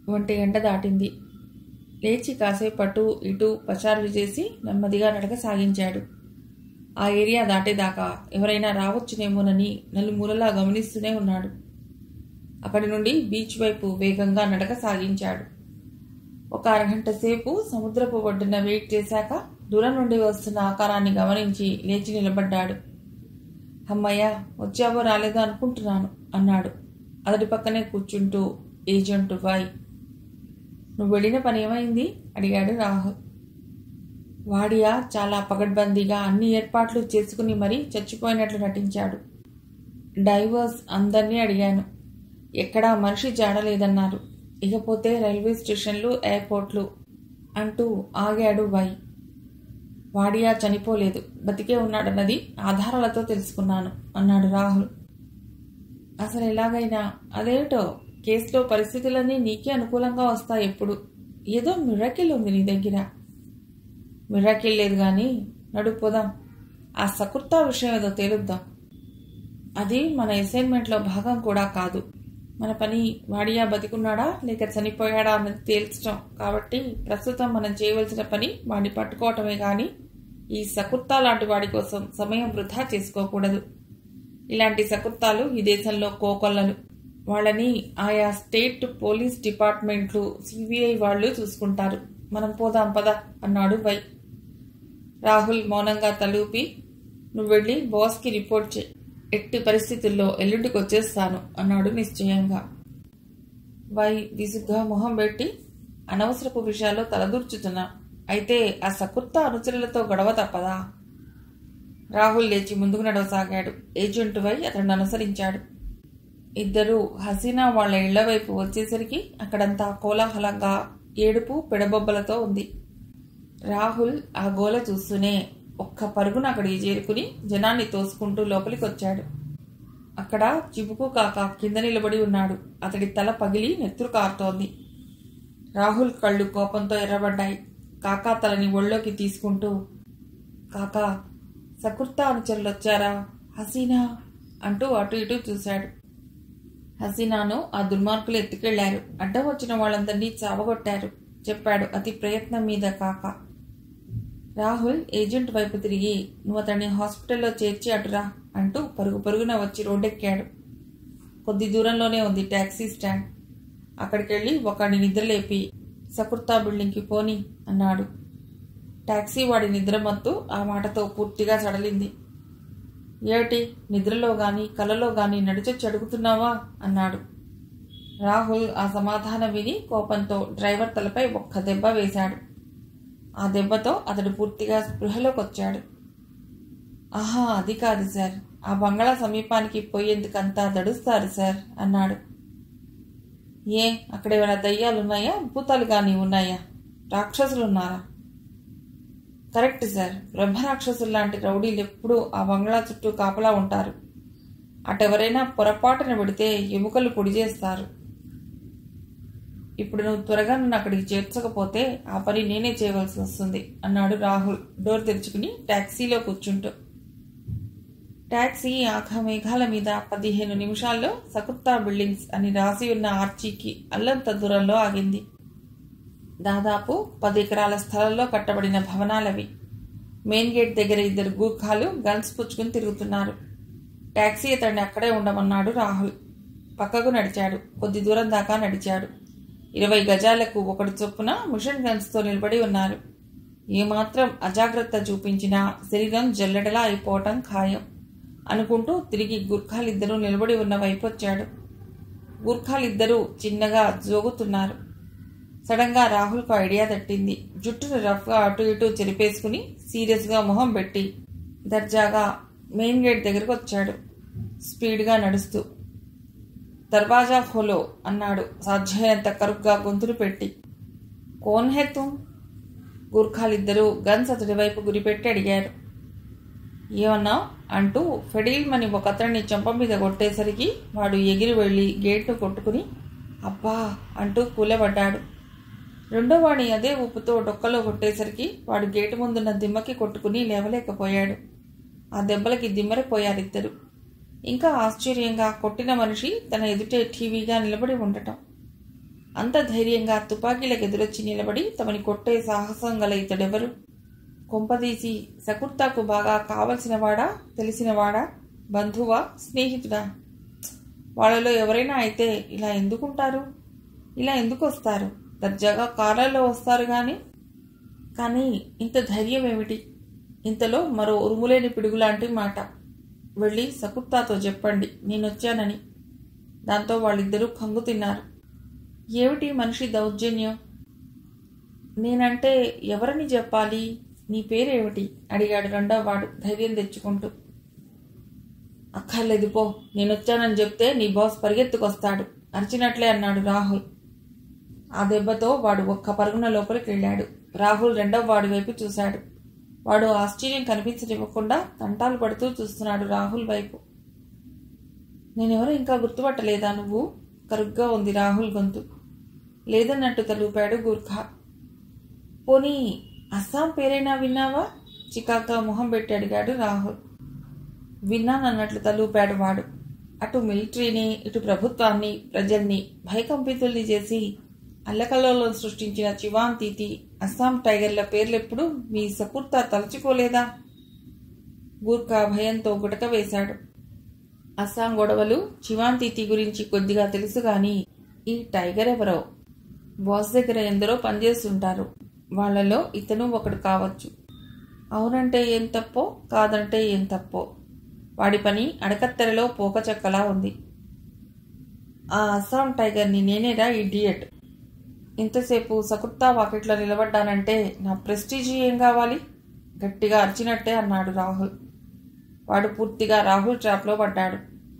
ఒంటి గంట దాటింది లేచి కాసేపు అటు ఇటు పచారులు చేసి నెమ్మదిగా నడక సాగించాడు ఆ ఏరియా దాటేదాకా ఎవరైనా రావచ్చునేమోనని నలుమూలలా గమనిస్తూనే ఉన్నాడు అక్కడి నుండి బీచ్ వైపు వేగంగా నడక సాగించాడు ఒక అరగంట సేపు సముద్రపు ఒడ్డున వెయిట్ చేశాక దూరం నుండి వస్తున్న ఆకారాన్ని గమనించి లేచి నిలబడ్డాడు అమ్మయ్య వచ్చావో రాలేదో అనుకుంటున్నాను అన్నాడు అతడి పక్కనే కూర్చుంటూ ఏజెంట్ బాయ్ నువ్వు వెళ్ళిన పని ఏమైంది అడిగాడు రాహుల్ వాడియా చాలా పగడ్బందీగా అన్ని ఏర్పాట్లు చేసుకుని మరీ చచ్చిపోయినట్లు నటించాడు డైవర్స్ అందరినీ అడిగాను ఎక్కడా మనిషి జాడలేదన్నారు ఇకపోతే రైల్వే స్టేషన్లు ఎయిర్పోర్ట్లు అంటూ ఆగాడు వై వాడియా చనిపోలేదు బతికే ఉన్నాడన్నది ఆధారాలతో తెలుసుకున్నాను అన్నాడు రాహుల్ అసలు ఎలాగైనా అదేమిటో కేసులో పరిస్థితులన్నీ నీకే అనుకూలంగా వస్తాయి ఎప్పుడు ఏదో మిరకిల్ ఉంది నీ దగ్గర మిరకిల్ లేదు కానీ నడుపుదాం ఆ సకుర్తా విషయం ఏదో తేలుద్దాం అది మన అసైన్మెంట్లో భాగం కూడా కాదు మన పని వాడియా బతికున్నాడా లేక చనిపోయాడా అన్నది తేల్చడం కాబట్టి ప్రస్తుతం మనం చేయవలసిన పని వాడిని పట్టుకోవటమే కానీ ఈ సకుర్తా లాంటి వాడి కోసం సమయం వృధా చేసుకోకూడదు ఇలాంటి సకుర్తాలు ఈ దేశంలో కోకొల్లలు వాళ్ళని ఆయా స్టేట్ పోలీస్ డిపార్ట్మెంట్లు సిబిఐ వాళ్ళు చూసుకుంటారు మనం పోదాం పద అన్నాడు వై రాహుల్ మౌనంగా తలూపి నువ్వు వెళ్ళి బాస్కి రిపోర్ట్ చేయి ఎట్టి పరిస్థితుల్లో ఎల్లుండికి వచ్చేస్తాను అన్నాడు నిశ్చయంగా వై విసుగ్గా మొహం పెట్టి అనవసరపు విషయాల్లో తలదూర్చుతున్నా అయితే ఆ సకుర్త అనుచరులతో గొడవ తప్పదా రాహుల్ లేచి ముందుకు నడవసాగాడు ఏజెంట్ వై అతన్ని అనుసరించాడు ఇద్దరు హసీనా వాళ్ళ ఇళ్ల వైపు వచ్చేసరికి అక్కడంతా కోలాహలంగా ఏడుపు పెడబొబ్బలతో ఉంది రాహుల్ ఆ గోల చూస్తూనే ఒక్క పరుగున అక్కడికి చేరుకుని జనాన్ని తోసుకుంటూ లోపలికి వచ్చాడు అక్కడ చిబుకు కాక కింద నిలబడి ఉన్నాడు అతడి తల పగిలి నెత్తురు కారుతోంది రాహుల్ కళ్ళు కోపంతో ఎర్రబడ్డాయి కాకా తలని ఒళ్ళోకి తీసుకుంటూ కాకా సకుర్తా అనుచరులు వచ్చారా హసీనా అంటూ అటు ఇటు చూశాడు హసీనాను ఆ దుర్మార్గులు ఎత్తుకెళ్లారు అడ్డం వచ్చిన వాళ్ళందరినీ చావగొట్టారు చెప్పాడు అతి ప్రయత్నం మీద కాక రాహుల్ ఏజెంట్ వైపు తిరిగి నువ్వు అతన్ని హాస్పిటల్లో చేర్చి అటురా అంటూ పరుగు పరుగున వచ్చి రోడ్డెక్కాడు కొద్ది దూరంలోనే ఉంది ట్యాక్సీ స్టాండ్ అక్కడికి వెళ్ళి ఒకడిని నిద్రలేపి సకుర్తా బిల్డింగ్కి పోని అన్నాడు టాక్సీ వాడి నిద్రమత్తు ఆ మాటతో పూర్తిగా సడలింది ఏమిటి నిద్రలో గాని కలలో గాని నడిచొచ్చి అడుగుతున్నావా అన్నాడు రాహుల్ ఆ సమాధానం విని కోపంతో డ్రైవర్ తలపై ఒక్క దెబ్బ వేశాడు ఆ దెబ్బతో అతడు పూర్తిగా స్పృహలోకి వచ్చాడు ఆహా అది కాదు సార్ ఆ బంగళా సమీపానికి పోయేందుకంతా దడుస్తారు సార్ అన్నాడు ఏ అక్కడ ఏమైనా దయ్యాలున్నాయా భూతాలు కానీ ఉన్నాయా రాక్షసులు ఉన్నారా కరెక్ట్ సార్ బ్రహ్మరాక్షసులు లాంటి రౌడీలు ఎప్పుడూ ఆ బంగ్లా చుట్టూ కాపలా ఉంటారు అటెవరైనా పొరపాటున పెడితే ఎముకలు పొడి చేస్తారు ఇప్పుడు నువ్వు త్వరగా నన్ను అక్కడికి చేర్చకపోతే ఆ పని నేనే చేయవలసి వస్తుంది అన్నాడు రాహుల్ డోర్ తెరుచుకుని టాక్సీలో కూర్చుంటూ టాక్సీ ఆఖ మేఘాల మీద పదిహేను నిమిషాల్లో సకుత్తా బిల్డింగ్స్ అని రాసి ఉన్న ఆర్చీకి అల్లంత దూరంలో ఆగింది దాదాపు పది ఎకరాల స్థలంలో కట్టబడిన భవనాలవి మెయిన్ గేట్ దగ్గర ఇద్దరు గూర్ఖాలు గన్స్ పుచ్చుకుని తిరుగుతున్నారు టాక్సీ అతడిని అక్కడే ఉండమన్నాడు రాహుల్ పక్కకు నడిచాడు కొద్ది దూరం దాకా నడిచాడు ఇరవై గజాలకు ఒకటి చొప్పున మిషన్ గన్స్తో నిలబడి ఉన్నారు ఏమాత్రం అజాగ్రత్త చూపించినా శరీరం జల్లెడలా అయిపోవటం ఖాయం అనుకుంటూ తిరిగి గుర్ఖాలిద్దరూ నిలబడి ఉన్న వైపు వచ్చాడు గుర్ఖాలిద్దరూ చిన్నగా జోగుతున్నారు సడన్గా రాహుల్కు ఐడియా తట్టింది జుట్టును రఫ్గా అటు ఇటు చెరిపేసుకుని సీరియస్గా మొహం పెట్టి దర్జాగా మెయిన్ గేట్ దగ్గరకు వచ్చాడు స్పీడ్గా నడుస్తూ దర్వాజా ఖోలో అన్నాడు సాధ్యమైనంత కరుగ్గా గొంతులు పెట్టి కోన్ హే తుమ్ గూర్ఖాలిద్దరూ గన్స్ అతడి వైపు గురిపెట్టి అడిగారు ఏమన్నా అంటూ ఫెడీల్మని ఒక అతడిని చెంప మీద కొట్టేసరికి వాడు ఎగిరి వెళ్ళి గేట్ను కొట్టుకుని అబ్బా అంటూ కూలబడ్డాడు రెండో వాడిని అదే ఉప్పుతో డొక్కలో కొట్టేసరికి వాడు గేటు ముందున్న దిమ్మకి కొట్టుకుని లేవలేకపోయాడు ఆ దెబ్బలకి దిమ్మరిపోయారిద్దరు ఇంకా ఆశ్చర్యంగా కొట్టిన మనిషి తన ఎదుటే టీవీగా నిలబడి ఉండటం అంత ధైర్యంగా తుపాకీలకు ఎదురొచ్చి నిలబడి తమని కొట్టే సాహసం గల ఇతడెవరు కొంపదీసి సకుర్తాకు బాగా కావలసినవాడా తెలిసినవాడా బంధువా స్నేహితుడా వాళ్ళలో ఎవరైనా అయితే ఇలా ఎందుకుంటారు ఇలా ఎందుకు వస్తారు దర్జాగా కార్లలో వస్తారు కానీ కానీ ఇంత ధైర్యం ఏమిటి ఇంతలో మరో ఉరుములేని పిడుగులాంటి మాట వెళ్ళి సకుర్తాతో చెప్పండి నేనొచ్చానని దాంతో వాళ్ళిద్దరూ కంగు తిన్నారు ఏమిటి మనిషి దౌర్జన్యం నేనంటే ఎవరని చెప్పాలి నీ పేరేమిటి అడిగాడు రెండో వాడు ధైర్యం తెచ్చుకుంటూ అక్కర్లేదు పో నేనొచ్చానని చెప్తే నీ బాస్ పరిగెత్తుకొస్తాడు అరిచినట్లే అన్నాడు రాహుల్ ఆ దెబ్బతో వాడు ఒక్క పరుగున లోపలికి వెళ్ళాడు రాహుల్ రెండవ వాడి వైపు చూశాడు వాడు ఆశ్చర్యం కనిపించనివ్వకుండా తంటాలు పడుతూ చూస్తున్నాడు రాహుల్ వైపు నేనెవరో ఇంకా గుర్తుపట్టలేదా నువ్వు కరుగ్గా ఉంది రాహుల్ గొంతు లేదన్నట్టు తలూపాడు గూర్ఖా పోనీ అస్సాం పేరైనా విన్నావా చికాక మొహం పెట్టి అడిగాడు రాహుల్ విన్నానన్నట్లు తలూపాడు వాడు అటు మిలిటరీని ఇటు ప్రభుత్వాన్ని ప్రజల్ని భయకంపితుల్ని చేసి అల్లకల్లోలం సృష్టించిన చివాన్ తీతి అస్సాం టైగర్ల పేర్లెప్పుడు మీ సకుర్తా తలుచుకోలేదా గూర్ఖా భయంతో గుటక వేశాడు అస్సాం గొడవలు చివాన్ తీతి గురించి కొద్దిగా తెలుసు గాని ఈ టైగర్ ఎవరో బాస్ దగ్గర ఎందరో పనిచేస్తుంటారు వాళ్లలో ఇతను ఒకడు కావచ్చు అవునంటే ఏం తప్పో కాదంటే ఏం తప్పో వాడి పని అడకత్తెరలో పోకచెక్కలా ఉంది ఆ అస్సాం టైగర్ని నేనేరా ఇడియట్ ఇంతసేపు సకుర్తా వాకిట్లో నిలబడ్డానంటే నా ప్రెస్టీజీ ఏం కావాలి గట్టిగా అరిచినట్టే అన్నాడు రాహుల్ వాడు పూర్తిగా రాహుల్ ట్రాప్లో పడ్డాడు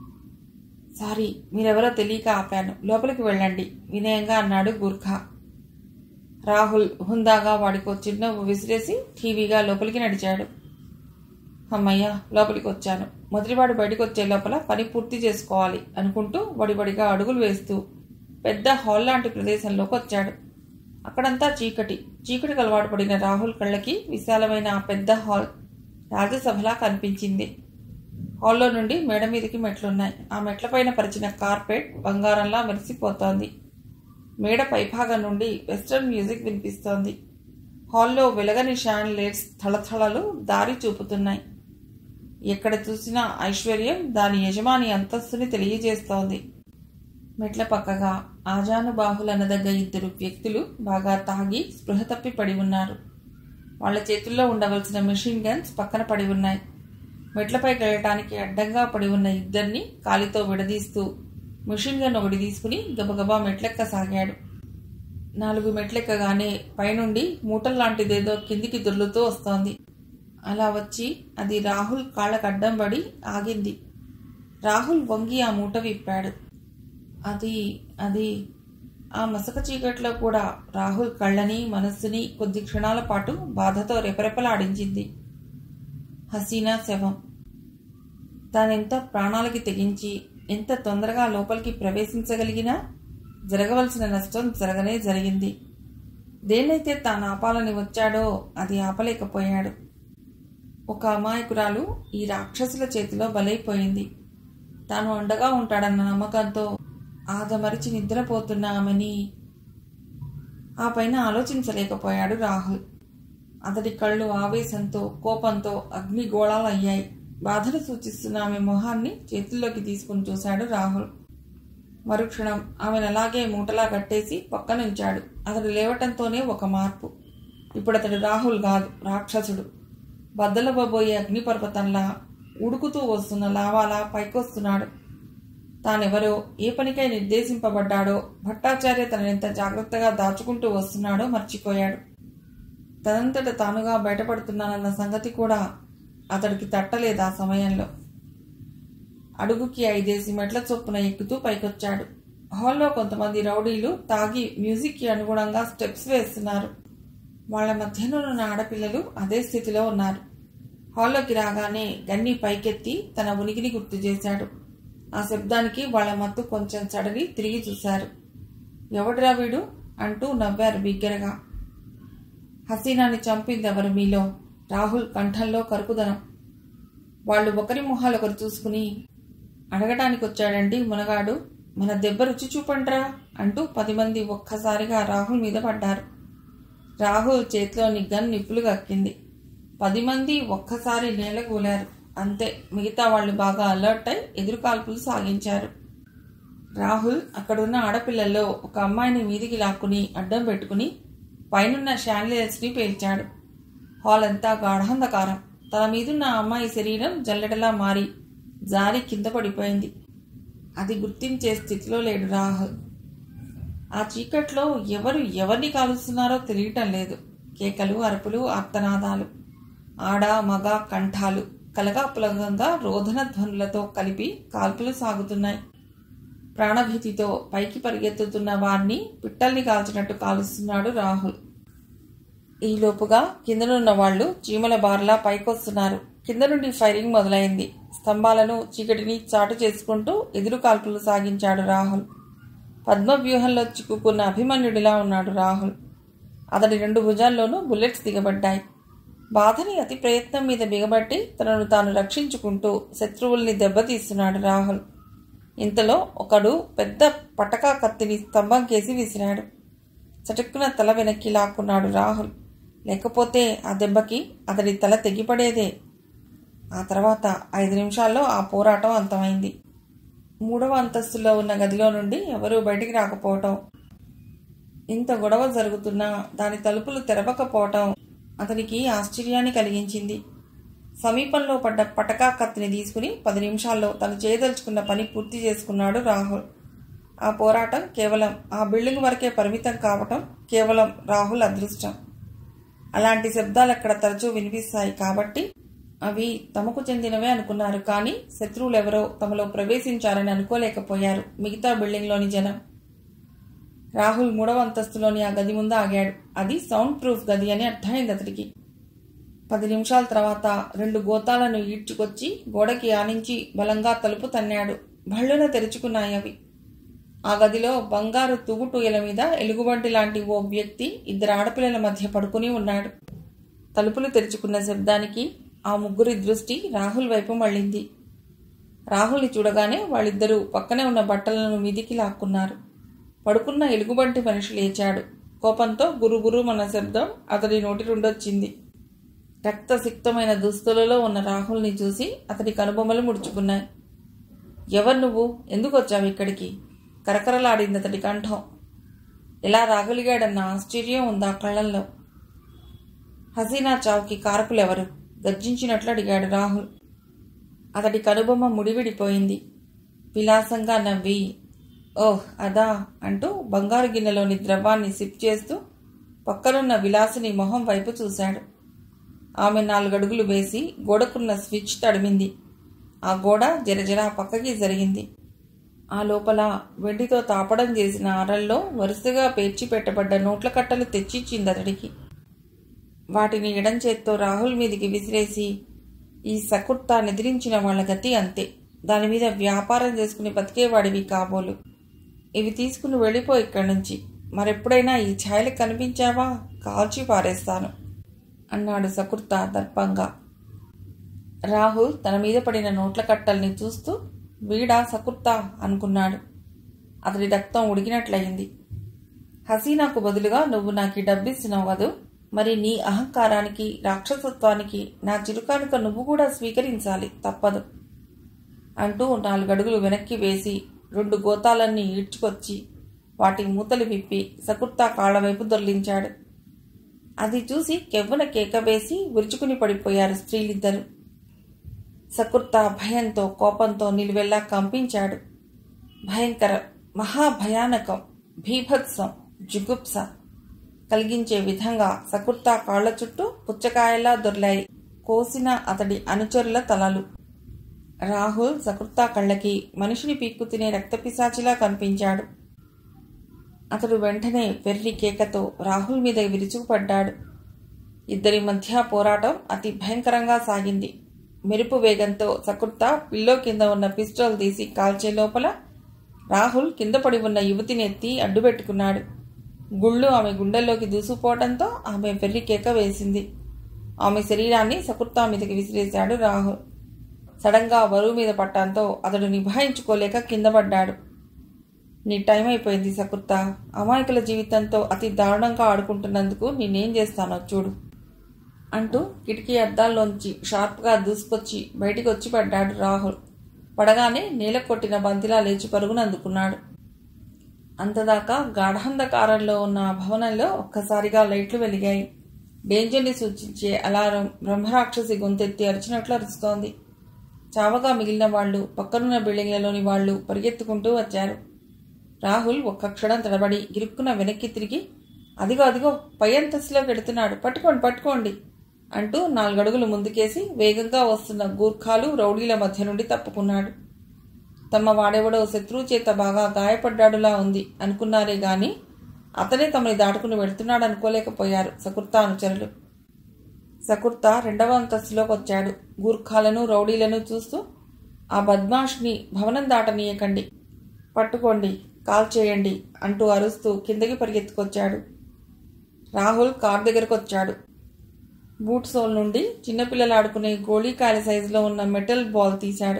సారీ మీరెవరో తెలియక ఆపాను లోపలికి వెళ్ళండి వినయంగా అన్నాడు గుర్ఖా రాహుల్ హుందాగా వాడికో చిన్న విసిరేసి టీవీగా లోపలికి నడిచాడు అమ్మయ్య లోపలికి వచ్చాను మొదటివాడు బయటకు వచ్చే లోపల పని పూర్తి చేసుకోవాలి అనుకుంటూ వడివడిగా అడుగులు వేస్తూ పెద్ద హాల్ లాంటి ప్రదేశంలోకి వచ్చాడు అక్కడంతా చీకటి చీకటి అలవాటు పడిన రాహుల్ కళ్ళకి విశాలమైన ఆ పెద్ద హాల్ రాజ్యసభలా కనిపించింది హాల్లో నుండి మేడ మీదకి మెట్లున్నాయి ఆ మెట్లపైన పరిచిన కార్పెట్ బంగారంలా మెరిసిపోతోంది మేడ పైభాగం నుండి వెస్ట్రన్ మ్యూజిక్ వినిపిస్తోంది హాల్లో వెలగని షాండ్లేట్స్ థళథళలు దారి చూపుతున్నాయి ఎక్కడ చూసినా ఐశ్వర్యం దాని యజమాని అంతస్తుని తెలియజేస్తోంది మెట్ల పక్కగా ఆజానుబాహులనదగ్గ ఇద్దరు వ్యక్తులు బాగా తాగి స్పృహ తప్పి పడి ఉన్నారు వాళ్ల చేతుల్లో ఉండవలసిన మెషిన్ గన్స్ పక్కన పడి ఉన్నాయి మెట్లపైకి వెళ్ళటానికి అడ్డంగా పడి ఉన్న ఇద్దరిని కాలితో విడదీస్తూ మిషన్ గన్ ఒకటి తీసుకుని గబగబా మెట్లెక్కసాగాడు నాలుగు మెట్లెక్కగానే పైనుండి మూటల్లాంటిదేదో కిందికి దొర్లుతూ వస్తోంది అలా వచ్చి అది రాహుల్ కాళ్ళకు అడ్డం పడి ఆగింది రాహుల్ వంగి ఆ మూట విప్పాడు అది అది ఆ మసక చీకట్లో కూడా రాహుల్ కళ్ళని మనస్సుని కొద్ది క్షణాల పాటు బాధతో రెపరెపలాడించింది హసీనా శవం తానెంత ప్రాణాలకి తెగించి ఎంత తొందరగా లోపలికి ప్రవేశించగలిగినా జరగవలసిన నష్టం జరగనే జరిగింది దేన్నైతే తాను ఆపాలని వచ్చాడో అది ఆపలేకపోయాడు ఒక అమాయకురాలు ఈ రాక్షసుల చేతిలో బలైపోయింది తాను అండగా ఉంటాడన్న నమ్మకంతో ఆదమరిచి నిద్రపోతున్న ఆమెని ఆ పైన ఆలోచించలేకపోయాడు రాహుల్ అతడి కళ్ళు ఆవేశంతో కోపంతో అగ్నిగోళాలయ్యాయి బాధను సూచిస్తున్న ఆమె మొహాన్ని చేతుల్లోకి తీసుకుని చూశాడు రాహుల్ మరుక్షణం ఆమెను అలాగే మూటలా కట్టేసి పక్కనుంచాడు అతడు లేవటంతోనే ఒక మార్పు ఇప్పుడు అతడు రాహుల్ కాదు రాక్షసుడు బద్దలబోయే అగ్నిపర్వతంలా ఉడుకుతూ వస్తున్న లావాలా పైకొస్తున్నాడు తానెవరో ఏ పనికై నిర్దేశింపబడ్డాడో భట్టాచార్య తననెంత జాగ్రత్తగా దాచుకుంటూ వస్తున్నాడో మర్చిపోయాడు తనంతట తానుగా బయటపడుతున్నానన్న సంగతి కూడా అతడికి తట్టలేదు ఆ సమయంలో అడుగుకి ఐదేసి మెట్ల చొప్పున ఎక్కుతూ పైకొచ్చాడు హాల్లో కొంతమంది రౌడీలు తాగి మ్యూజిక్కి అనుగుణంగా స్టెప్స్ వేస్తున్నారు వాళ్ల మధ్యలో ఉన్న ఆడపిల్లలు అదే స్థితిలో ఉన్నారు హాల్లోకి రాగానే గన్ని పైకెత్తి తన ఉనికిని గుర్తు చేశాడు ఆ శబ్దానికి వాళ్ల మత్తు కొంచెం చడలి తిరిగి చూశారు ఎవడ్రా వీడు అంటూ నవ్వారు బిగ్గరగా హసీనాని చంపిందెవరు మీలో రాహుల్ కంఠంలో కరుకుదనం వాళ్ళు ఒకరి మొహాలొకరు చూసుకుని అడగటానికి వచ్చాడండి మునగాడు మన దెబ్బ రుచి చూపండ్రా అంటూ పది మంది ఒక్కసారిగా రాహుల్ మీద పడ్డారు రాహుల్ చేతిలోని గన్ నిప్పులు కక్కింది పది మంది ఒక్కసారి నేలగూలారు అంతే మిగతా వాళ్ళు బాగా అలర్ట్ అయి ఎదురుకాల్పులు సాగించారు రాహుల్ అక్కడున్న ఆడపిల్లల్లో ఒక అమ్మాయిని మీదికి లాక్కుని అడ్డం పెట్టుకుని పైనున్న షాండ్లియర్స్ని పేల్చాడు హాల్ అంతా గాఢాంధకారం తన మీదున్న ఆ అమ్మాయి శరీరం జల్లెడలా మారి జారి కింద పడిపోయింది అది గుర్తించే స్థితిలో లేడు రాహుల్ ఆ చీకట్లో ఎవరు ఎవరిని కాలుస్తున్నారో తెలియటం లేదు కేకలు అరుపులు ఆర్తనాదాలు ఆడ మగ కంఠాలు కలగాపులగంగా రోదన ధ్వనులతో కలిపి కాల్పులు సాగుతున్నాయి ప్రాణభీతితో పైకి పరిగెత్తుతున్న వారిని పిట్టల్ని కాల్చినట్టు కాలుస్తున్నాడు రాహుల్ ఈలోపుగా కిందనున్న వాళ్ళు చీమల బార్లా పైకొస్తున్నారు కింద నుండి ఫైరింగ్ మొదలైంది స్తంభాలను చీకటిని చాటు చేసుకుంటూ ఎదురు కాల్పులు సాగించాడు రాహుల్ పద్మవ్యూహంలో చిక్కుకున్న అభిమన్యుడిలా ఉన్నాడు రాహుల్ అతడి రెండు భుజాల్లోనూ బుల్లెట్స్ దిగబడ్డాయి బాధని అతి ప్రయత్నం మీద బిగబట్టి తనను తాను రక్షించుకుంటూ శత్రువుల్ని దెబ్బతీస్తున్నాడు రాహుల్ ఇంతలో ఒకడు పెద్ద పటకా కత్తిని స్తంభం కేసి విసిరాడు చటుక్కున తల వెనక్కి లాక్కున్నాడు రాహుల్ లేకపోతే ఆ దెబ్బకి అతడి తల తెగిపడేదే ఆ తర్వాత ఐదు నిమిషాల్లో ఆ పోరాటం అంతమైంది మూడవ అంతస్తులో ఉన్న గదిలో నుండి ఎవరూ బయటికి రాకపోవటం ఇంత గొడవ జరుగుతున్నా దాని తలుపులు తెరవకపోవటం అతనికి ఆశ్చర్యాన్ని కలిగించింది సమీపంలో పడ్డ పటకా కత్తిని తీసుకుని పది నిమిషాల్లో తను చేయదలుచుకున్న పని పూర్తి చేసుకున్నాడు రాహుల్ ఆ పోరాటం కేవలం ఆ బిల్డింగ్ వరకే పరిమితం కావటం కేవలం రాహుల్ అదృష్టం అలాంటి శబ్దాలు అక్కడ తరచూ వినిపిస్తాయి కాబట్టి అవి తమకు చెందినవే అనుకున్నారు కానీ శత్రువులెవరో తమలో ప్రవేశించారని అనుకోలేకపోయారు మిగతా బిల్డింగ్లోని జనం రాహుల్ మూడవ అంతస్తులోని ఆ గది ముందు ఆగాడు అది సౌండ్ ప్రూఫ్ గది అని అర్థమైంది అతడికి పది నిమిషాల తర్వాత రెండు గోతాలను ఈడ్చుకొచ్చి గోడకి ఆనించి బలంగా తలుపు తన్నాడు భళ్ళున తెరుచుకున్నాయి అవి ఆ గదిలో బంగారు తుగుటూయల మీద ఎలుగుబంటి లాంటి ఓ వ్యక్తి ఇద్దరు ఆడపిల్లల మధ్య పడుకుని ఉన్నాడు తలుపులు తెరుచుకున్న శబ్దానికి ఆ ముగ్గురి దృష్టి రాహుల్ వైపు మళ్ళింది రాహుల్ని చూడగానే వాళ్ళిద్దరూ పక్కనే ఉన్న బట్టలను మీదికి లాక్కున్నారు పడుకున్న ఎలుగుబంటి మనిషి లేచాడు కోపంతో గురుగురు మన శబ్దం అతడి నోటి నుండొచ్చింది రక్తసిక్తమైన దుస్తులలో ఉన్న రాహుల్ని చూసి అతడి కనుబొమ్మలు ముడుచుకున్నాయి ఎవరు నువ్వు ఎందుకు వచ్చావు ఇక్కడికి కరకరలాడింది అతడి కంఠం ఎలా రాగలిగాడన్న ఆశ్చర్యం ఉంది ఆ కళ్ళల్లో హసీనా చావుకి కారకులెవరు గర్జించినట్లు అడిగాడు రాహుల్ అతడి కనుబొమ్మ ముడివిడిపోయింది విలాసంగా నవ్వి ఓహ్ అదా అంటూ బంగారు గిన్నెలోని ద్రవాన్ని సిప్ చేస్తూ పక్కనున్న విలాసిని మొహం వైపు చూశాడు ఆమె నాలుగడుగులు వేసి గోడకున్న స్విచ్ తడిమింది ఆ గోడ జరజరా పక్కకి జరిగింది ఆ లోపల వెండితో తాపడం చేసిన అరల్లో వరుసగా పేర్చి పెట్టబడ్డ నోట్ల కట్టలు తెచ్చిచ్చింది అతడికి వాటిని ఎడం చేత్తో రాహుల్ మీదికి విసిరేసి ఈ సకుర్తా నిద్రించిన వాళ్ళ గతి అంతే దాని మీద వ్యాపారం చేసుకుని బతికేవాడివి కాబోలు ఇవి తీసుకుని వెళ్ళిపో ఇక్కడి నుంచి మరెప్పుడైనా ఈ ఛాయలు కనిపించావా కాల్చి పారేస్తాను అన్నాడు సకుర్తా దర్పంగా రాహుల్ తన మీద పడిన నోట్ల కట్టల్ని చూస్తూ వీడా సకుర్తా అనుకున్నాడు అతడి రక్తం ఉడికినట్లయింది హసీనాకు బదులుగా నువ్వు నాకు ఈ డబ్బిస్తున్నావు కదూ మరి నీ అహంకారానికి రాక్షసత్వానికి నా చిరుకానుక నువ్వు కూడా స్వీకరించాలి తప్పదు అంటూ నాలుగడుగులు వెనక్కి వేసి రెండు గోతాలన్నీ ఈడ్చుకొచ్చి వాటి మూతలు విప్పి సకుర్తా కాళ్ల వైపు దొర్లించాడు అది చూసి కెవ్వున కేక వేసి విరుచుకుని పడిపోయారు స్త్రీలిద్దరు సకుర్తా భయంతో కోపంతో నిలువెల్లా కంపించాడు భయంకర మహాభయానకం భీభత్సం జుగుప్స కలిగించే విధంగా సకుర్తా కాళ్ల చుట్టూ పుచ్చకాయలా దొర్లాయి కోసిన అతడి అనుచరుల తలలు రాహుల్ సకుర్తా కళ్ళకి మనిషిని పీక్కు తినే రక్తపిశాచిలా కనిపించాడు అతడు వెంటనే వెర్రి కేకతో రాహుల్ మీద విరుచుకుపడ్డాడు ఇద్దరి మధ్య పోరాటం అతి భయంకరంగా సాగింది మెరుపు వేగంతో సకుర్తా పిల్లో కింద ఉన్న పిస్టల్ తీసి కాల్చే లోపల రాహుల్ కింద పడి ఉన్న యువతిని ఎత్తి అడ్డుపెట్టుకున్నాడు గుళ్ళు ఆమె గుండెల్లోకి దూసుకుపోవడంతో ఆమె వెర్రి కేక వేసింది ఆమె శరీరాన్ని సకుర్తా మీదకి విసిరేశాడు రాహుల్ సడన్గా బరువు మీద పట్టడంతో అతడు నిభాయించుకోలేక కింద పడ్డాడు నీ టైం అయిపోయింది సకుర్త అమాయకుల జీవితంతో అతి దారుణంగా ఆడుకుంటున్నందుకు నేనేం చేస్తానో చూడు అంటూ కిటికీ అద్దాల్లోంచి షార్ప్గా దూసుకొచ్చి బయటికి వచ్చి పడ్డాడు రాహుల్ పడగానే నేల కొట్టిన బంతిలా లేచి పరుగును అందుకున్నాడు అంతదాకా గాఢాంధకారంలో ఉన్న ఆ భవనంలో ఒక్కసారిగా లైట్లు వెలిగాయి డేంజర్ని సూచించే అలారం బ్రహ్మరాక్షసి గొంతెత్తి అరిచినట్లు అరుస్తోంది చావగా మిగిలిన వాళ్ళు పక్కనున్న బిల్డింగ్లలోని వాళ్ళు పరిగెత్తుకుంటూ వచ్చారు రాహుల్ ఒక్క క్షణం తడబడి గిరుక్కున వెనక్కి తిరిగి అదిగో అదిగో పై అంతస్తులో పెడుతున్నాడు పట్టుకోండి పట్టుకోండి అంటూ నాలుగడుగులు ముందుకేసి వేగంగా వస్తున్న గూర్ఖాలు రౌడీల మధ్య నుండి తప్పుకున్నాడు తమ వాడెవడో శత్రువు చేత బాగా గాయపడ్డాడులా ఉంది అనుకున్నారే గాని అతనే తమని దాటుకుని వెళుతున్నాడు అనుకోలేకపోయారు సకుర్తా అనుచరులు సకుర్తా రెండవ అంతస్తులోకి వచ్చాడు గూర్ఖాలను రౌడీలను చూస్తూ ఆ బద్మాష్ని భవనం దాటనీయకండి పట్టుకోండి కాల్ చేయండి అంటూ అరుస్తూ కిందకి పరిగెత్తుకొచ్చాడు రాహుల్ కార్ దగ్గరకు వచ్చాడు బూట్ సోల్ నుండి చిన్నపిల్లలు ఆడుకునే గోళీకాయల సైజులో ఉన్న మెటల్ బాల్ తీశాడు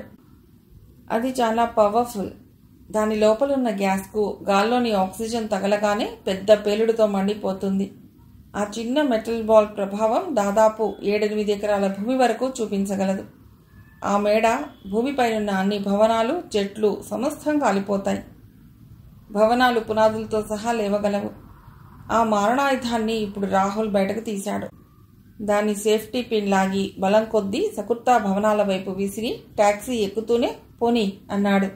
అది చాలా పవర్ఫుల్ దాని లోపల ఉన్న గ్యాస్కు గాల్లోని ఆక్సిజన్ తగలగానే పెద్ద పేలుడుతో మండిపోతుంది ఆ చిన్న మెటల్ బాల్ ప్రభావం దాదాపు ఏడెనిమిది ఎకరాల భూమి వరకు చూపించగలదు ఆ మేడ భూమిపైనున్న అన్ని భవనాలు చెట్లు సమస్తం కాలిపోతాయి భవనాలు పునాదులతో సహా లేవగలవు ఆ మారణాయుధాన్ని ఇప్పుడు రాహుల్ బయటకు తీశాడు దాని సేఫ్టీ పిన్ లాగి బలం కొద్దీ సకుర్తా భవనాల వైపు విసిరి టాక్సీ ఎక్కుతూనే పోనీ అన్నాడు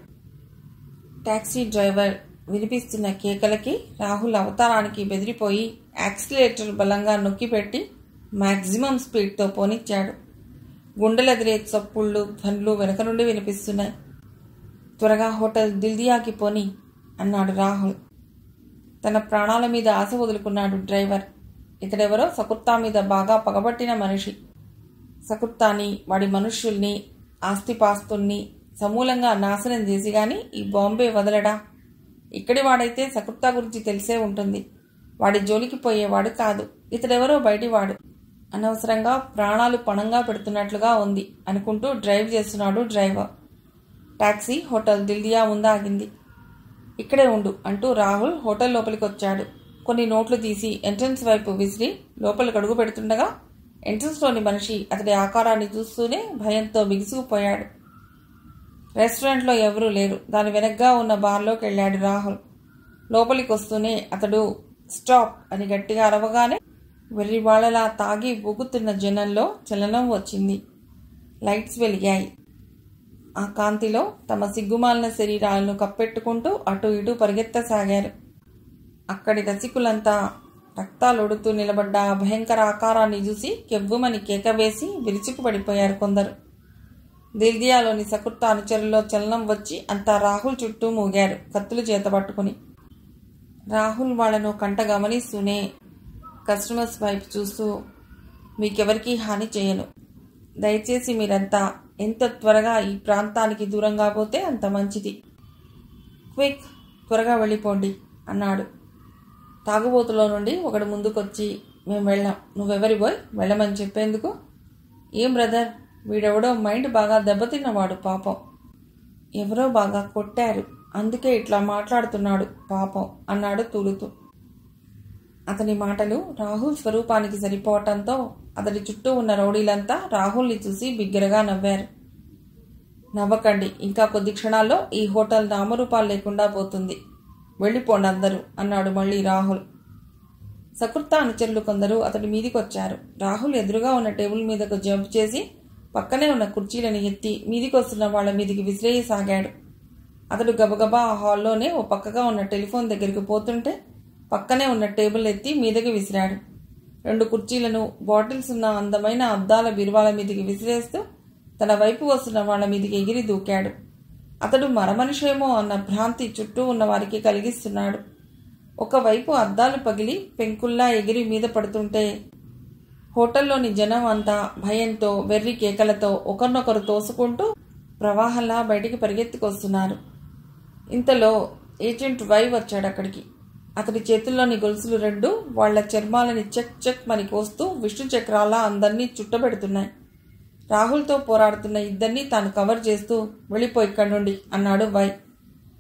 టాక్సీ డ్రైవర్ వినిపిస్తున్న కేకలకి రాహుల్ అవతారానికి బెదిరిపోయి యాక్సిలేటర్ బలంగా నొక్కిపెట్టి మ్యాక్సిమం స్పీడ్తో పోనిచ్చాడు గుండెలెదిరే చప్పుళ్ళు ధ్వనులు వెనక నుండి వినిపిస్తున్నాయి త్వరగా హోటల్ దిల్దియాకి పోని అన్నాడు రాహుల్ తన ప్రాణాల మీద ఆశ వదులుకున్నాడు డ్రైవర్ ఇతడెవరో సకుర్తా మీద బాగా పగబట్టిన మనిషి సకుర్తాని వాడి మనుష్యుల్ని ఆస్తిపాస్తుల్ని సమూలంగా నాశనం చేసి గాని ఈ బాంబే వదలడా ఇక్కడి వాడైతే సకుర్తా గురించి తెలిసే ఉంటుంది వాడి జోలికి పోయేవాడు కాదు ఇతడెవరో బయటివాడు అనవసరంగా ప్రాణాలు పణంగా పెడుతున్నట్లుగా ఉంది అనుకుంటూ డ్రైవ్ చేస్తున్నాడు డ్రైవర్ టాక్సీ హోటల్ దిల్దియా ముందు ఆగింది ఇక్కడే ఉండు అంటూ రాహుల్ హోటల్ లోపలికి వచ్చాడు కొన్ని నోట్లు తీసి ఎంట్రన్స్ వైపు విసిరి లోపలికి అడుగు పెడుతుండగా ఎంట్రన్స్లోని మనిషి అతడి ఆకారాన్ని చూస్తూనే భయంతో బిగుసుకుపోయాడు రెస్టారెంట్లో ఎవరూ లేరు దాని వెనగ్గా ఉన్న బార్లోకి వెళ్ళాడు రాహుల్ లోపలికి వస్తూనే అతడు స్టాప్ అని గట్టిగా అరవగానే వెర్రివాళ్లలా తాగి ఊగుతున్న జనంలో చలనం వచ్చింది లైట్స్ వెలిగాయి ఆ కాంతిలో తమ సిగ్గుమాలిన శరీరాలను కప్పెట్టుకుంటూ అటు ఇటు పరిగెత్తసాగారు అక్కడి రసికులంతా రక్తాలొడుతూ నిలబడ్డ ఆ భయంకర ఆకారాన్ని చూసి కెవ్వుమని కేక వేసి విరుచుకు పడిపోయారు కొందరు దిల్దియాలోని సకుర్త అనుచరుల్లో చలనం వచ్చి అంతా రాహుల్ చుట్టూ మూగారు కత్తులు చేతబట్టుకుని రాహుల్ వాళ్లను కంట గమనిస్తూనే కస్టమర్స్ వైపు చూస్తూ మీకెవరికీ హాని చేయను దయచేసి మీరంతా ఎంత త్వరగా ఈ ప్రాంతానికి దూరంగా పోతే అంత మంచిది క్విక్ త్వరగా వెళ్ళిపోండి అన్నాడు తాగుబోతులో నుండి ఒకడు ముందుకొచ్చి మేము వెళ్ళాం నువ్వెవరి పోయి వెళ్ళమని చెప్పేందుకు ఏం బ్రదర్ వీడెవడో మైండ్ బాగా దెబ్బతిన్నవాడు పాపం ఎవరో బాగా కొట్టారు అందుకే ఇట్లా మాట్లాడుతున్నాడు పాపం అన్నాడు తూలుతూ అతని మాటలు రాహుల్ స్వరూపానికి సరిపోవటంతో అతడి చుట్టూ ఉన్న రౌడీలంతా రాహుల్ని చూసి బిగ్గరగా నవ్వారు నవ్వకండి ఇంకా కొద్ది క్షణాల్లో ఈ హోటల్ నామరూపాలు లేకుండా పోతుంది వెళ్ళిపోండి అందరూ అన్నాడు మళ్ళీ రాహుల్ సకృత అనుచరులు కొందరు అతడి మీదికొచ్చారు రాహుల్ ఎదురుగా ఉన్న టేబుల్ మీదకు జంప్ చేసి పక్కనే ఉన్న కుర్చీలను ఎత్తి మీదికొస్తున్న వాళ్ల మీదికి విసిరేయసాగాడు అతడు గబగబా ఆ హాల్లోనే ఓ పక్కగా ఉన్న టెలిఫోన్ దగ్గరికి పోతుంటే పక్కనే ఉన్న టేబుల్ ఎత్తి మీదకి విసిరాడు రెండు కుర్చీలను బాటిల్స్ ఉన్న అందమైన అద్దాల బిరువాల మీదికి విసిరేస్తూ తన వైపు వస్తున్న వాళ్ళ మీదికి ఎగిరి దూకాడు అతడు మరమనిషేమో అన్న భ్రాంతి చుట్టూ ఉన్న వారికి కలిగిస్తున్నాడు ఒకవైపు అద్దాలు పగిలి పెంకుల్లా ఎగిరి మీద పడుతుంటే హోటల్లోని జనం అంతా భయంతో వెర్రి కేకలతో ఒకరినొకరు తోసుకుంటూ ప్రవాహంలా బయటికి పరిగెత్తుకొస్తున్నారు ఇంతలో ఏజెంట్ వై వచ్చాడు అక్కడికి అతడి చేతుల్లోని గొలుసులు రెండు వాళ్ల చర్మాలని చెక్ చెక్ మని కోస్తూ విష్ణు చక్రాల అందరినీ చుట్టబెడుతున్నాయి రాహుల్తో పోరాడుతున్న ఇద్దరినీ తాను కవర్ చేస్తూ వెళ్ళిపో ఇక్కడి నుండి అన్నాడు వై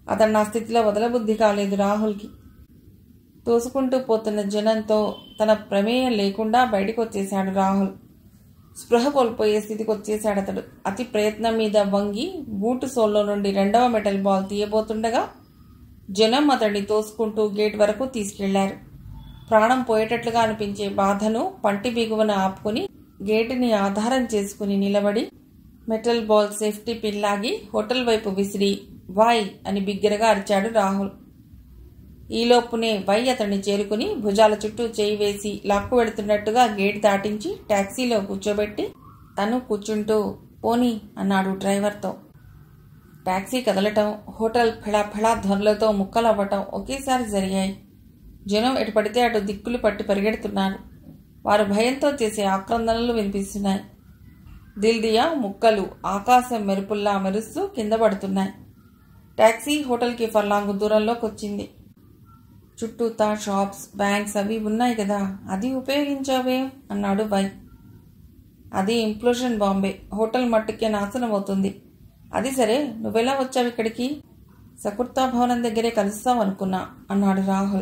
అతను నా స్థితిలో వదలబుద్ధి కాలేదు రాహుల్కి తోసుకుంటూ పోతున్న జనంతో తన ప్రమేయం లేకుండా బయటకు వచ్చేశాడు రాహుల్ స్పృహ కోల్పోయే స్థితికి వచ్చేశాడు అతడు అతి ప్రయత్నం మీద వంగి బూటు సోల్లో నుండి రెండవ మెటల్ బాల్ తీయబోతుండగా జనం అతడిని తోసుకుంటూ గేట్ వరకు తీసుకెళ్లారు ప్రాణం పోయేటట్లుగా అనిపించే బాధను పంటి బిగువన ఆపుకుని గేటుని ఆధారం చేసుకుని నిలబడి మెటల్ బాల్ సేఫ్టీ పిన్ లాగి హోటల్ వైపు విసిరి వాయ్ అని బిగ్గరగా అరిచాడు రాహుల్ ఈలోపునే వై అతన్ని చేరుకుని భుజాల చుట్టూ చేయి వేసి లాక్కు వెళుతున్నట్టుగా గేట్ దాటించి టాక్సీలో కూర్చోబెట్టి తను కూర్చుంటూ పోనీ అన్నాడు డ్రైవర్తో టాక్సీ కదలటం హోటల్ ఫెళా ఫెళా ధ్వనులతో ముక్కలవ్వటం ఒకేసారి జరిగాయి జనం ఎటు పడితే అటు దిక్కులు పట్టి పరిగెడుతున్నారు వారు భయంతో చేసే ఆక్రందనలు వినిపిస్తున్నాయి దిల్దియా ముక్కలు ఆకాశం మెరుపుల్లా మెరుస్తూ కింద పడుతున్నాయి టాక్సీ హోటల్కి ఫర్లాంగు దూరంలోకి వచ్చింది చుట్టూతా షాప్స్ బ్యాంక్స్ అవి ఉన్నాయి కదా అది ఉపయోగించావే అన్నాడు వై అది ఇంప్లోషన్ బాంబే హోటల్ మట్టుకే నాశనం అవుతుంది అది సరే నువ్వెలా వచ్చావు ఇక్కడికి సకుర్తా భవనం దగ్గరే కలుస్తాం అనుకున్నా అన్నాడు రాహుల్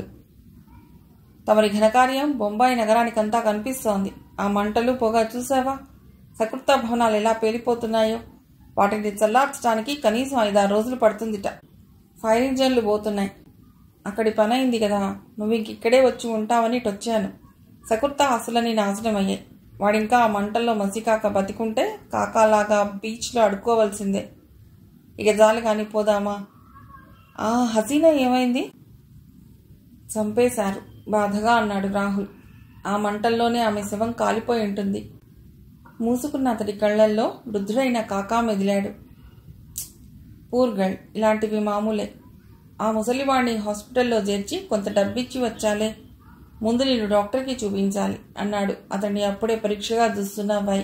తమరి ఘనకార్యం బొంబాయి నగరానికంతా కనిపిస్తోంది ఆ మంటలు పొగ చూసావా సకుర్తా భవనాలు ఎలా పేలిపోతున్నాయో వాటిని చల్లార్చడానికి కనీసం ఐదారు రోజులు పడుతుందిట ఫైర్ ఇంజన్లు పోతున్నాయి అక్కడి పని అయింది కదా నువ్వు ఇంక ఇక్కడే వచ్చి ఉంటావని వచ్చాను సకుర్తా అసలని నాశనం అయ్యాయి వాడింకా ఆ మంటల్లో మసికాక బతికుంటే కాకాలాగా బీచ్లో అడుక్కోవలసిందే ఇక జాలి కానీ పోదామా ఆ హసీనా ఏమైంది చంపేశారు బాధగా అన్నాడు రాహుల్ ఆ మంటల్లోనే ఆమె శవం కాలిపోయి ఉంటుంది మూసుకున్న అతడి కళ్ళల్లో వృద్ధుడైన కాకా మెదిలాడు పూర్ గర్ల్ ఇలాంటివి మామూలే ఆ ముసలివాణ్ణి హాస్పిటల్లో చేర్చి కొంత డబ్బిచ్చి వచ్చాలే ముందు నేను డాక్టర్కి చూపించాలి అన్నాడు అతన్ని అప్పుడే పరీక్షగా చూస్తున్న వై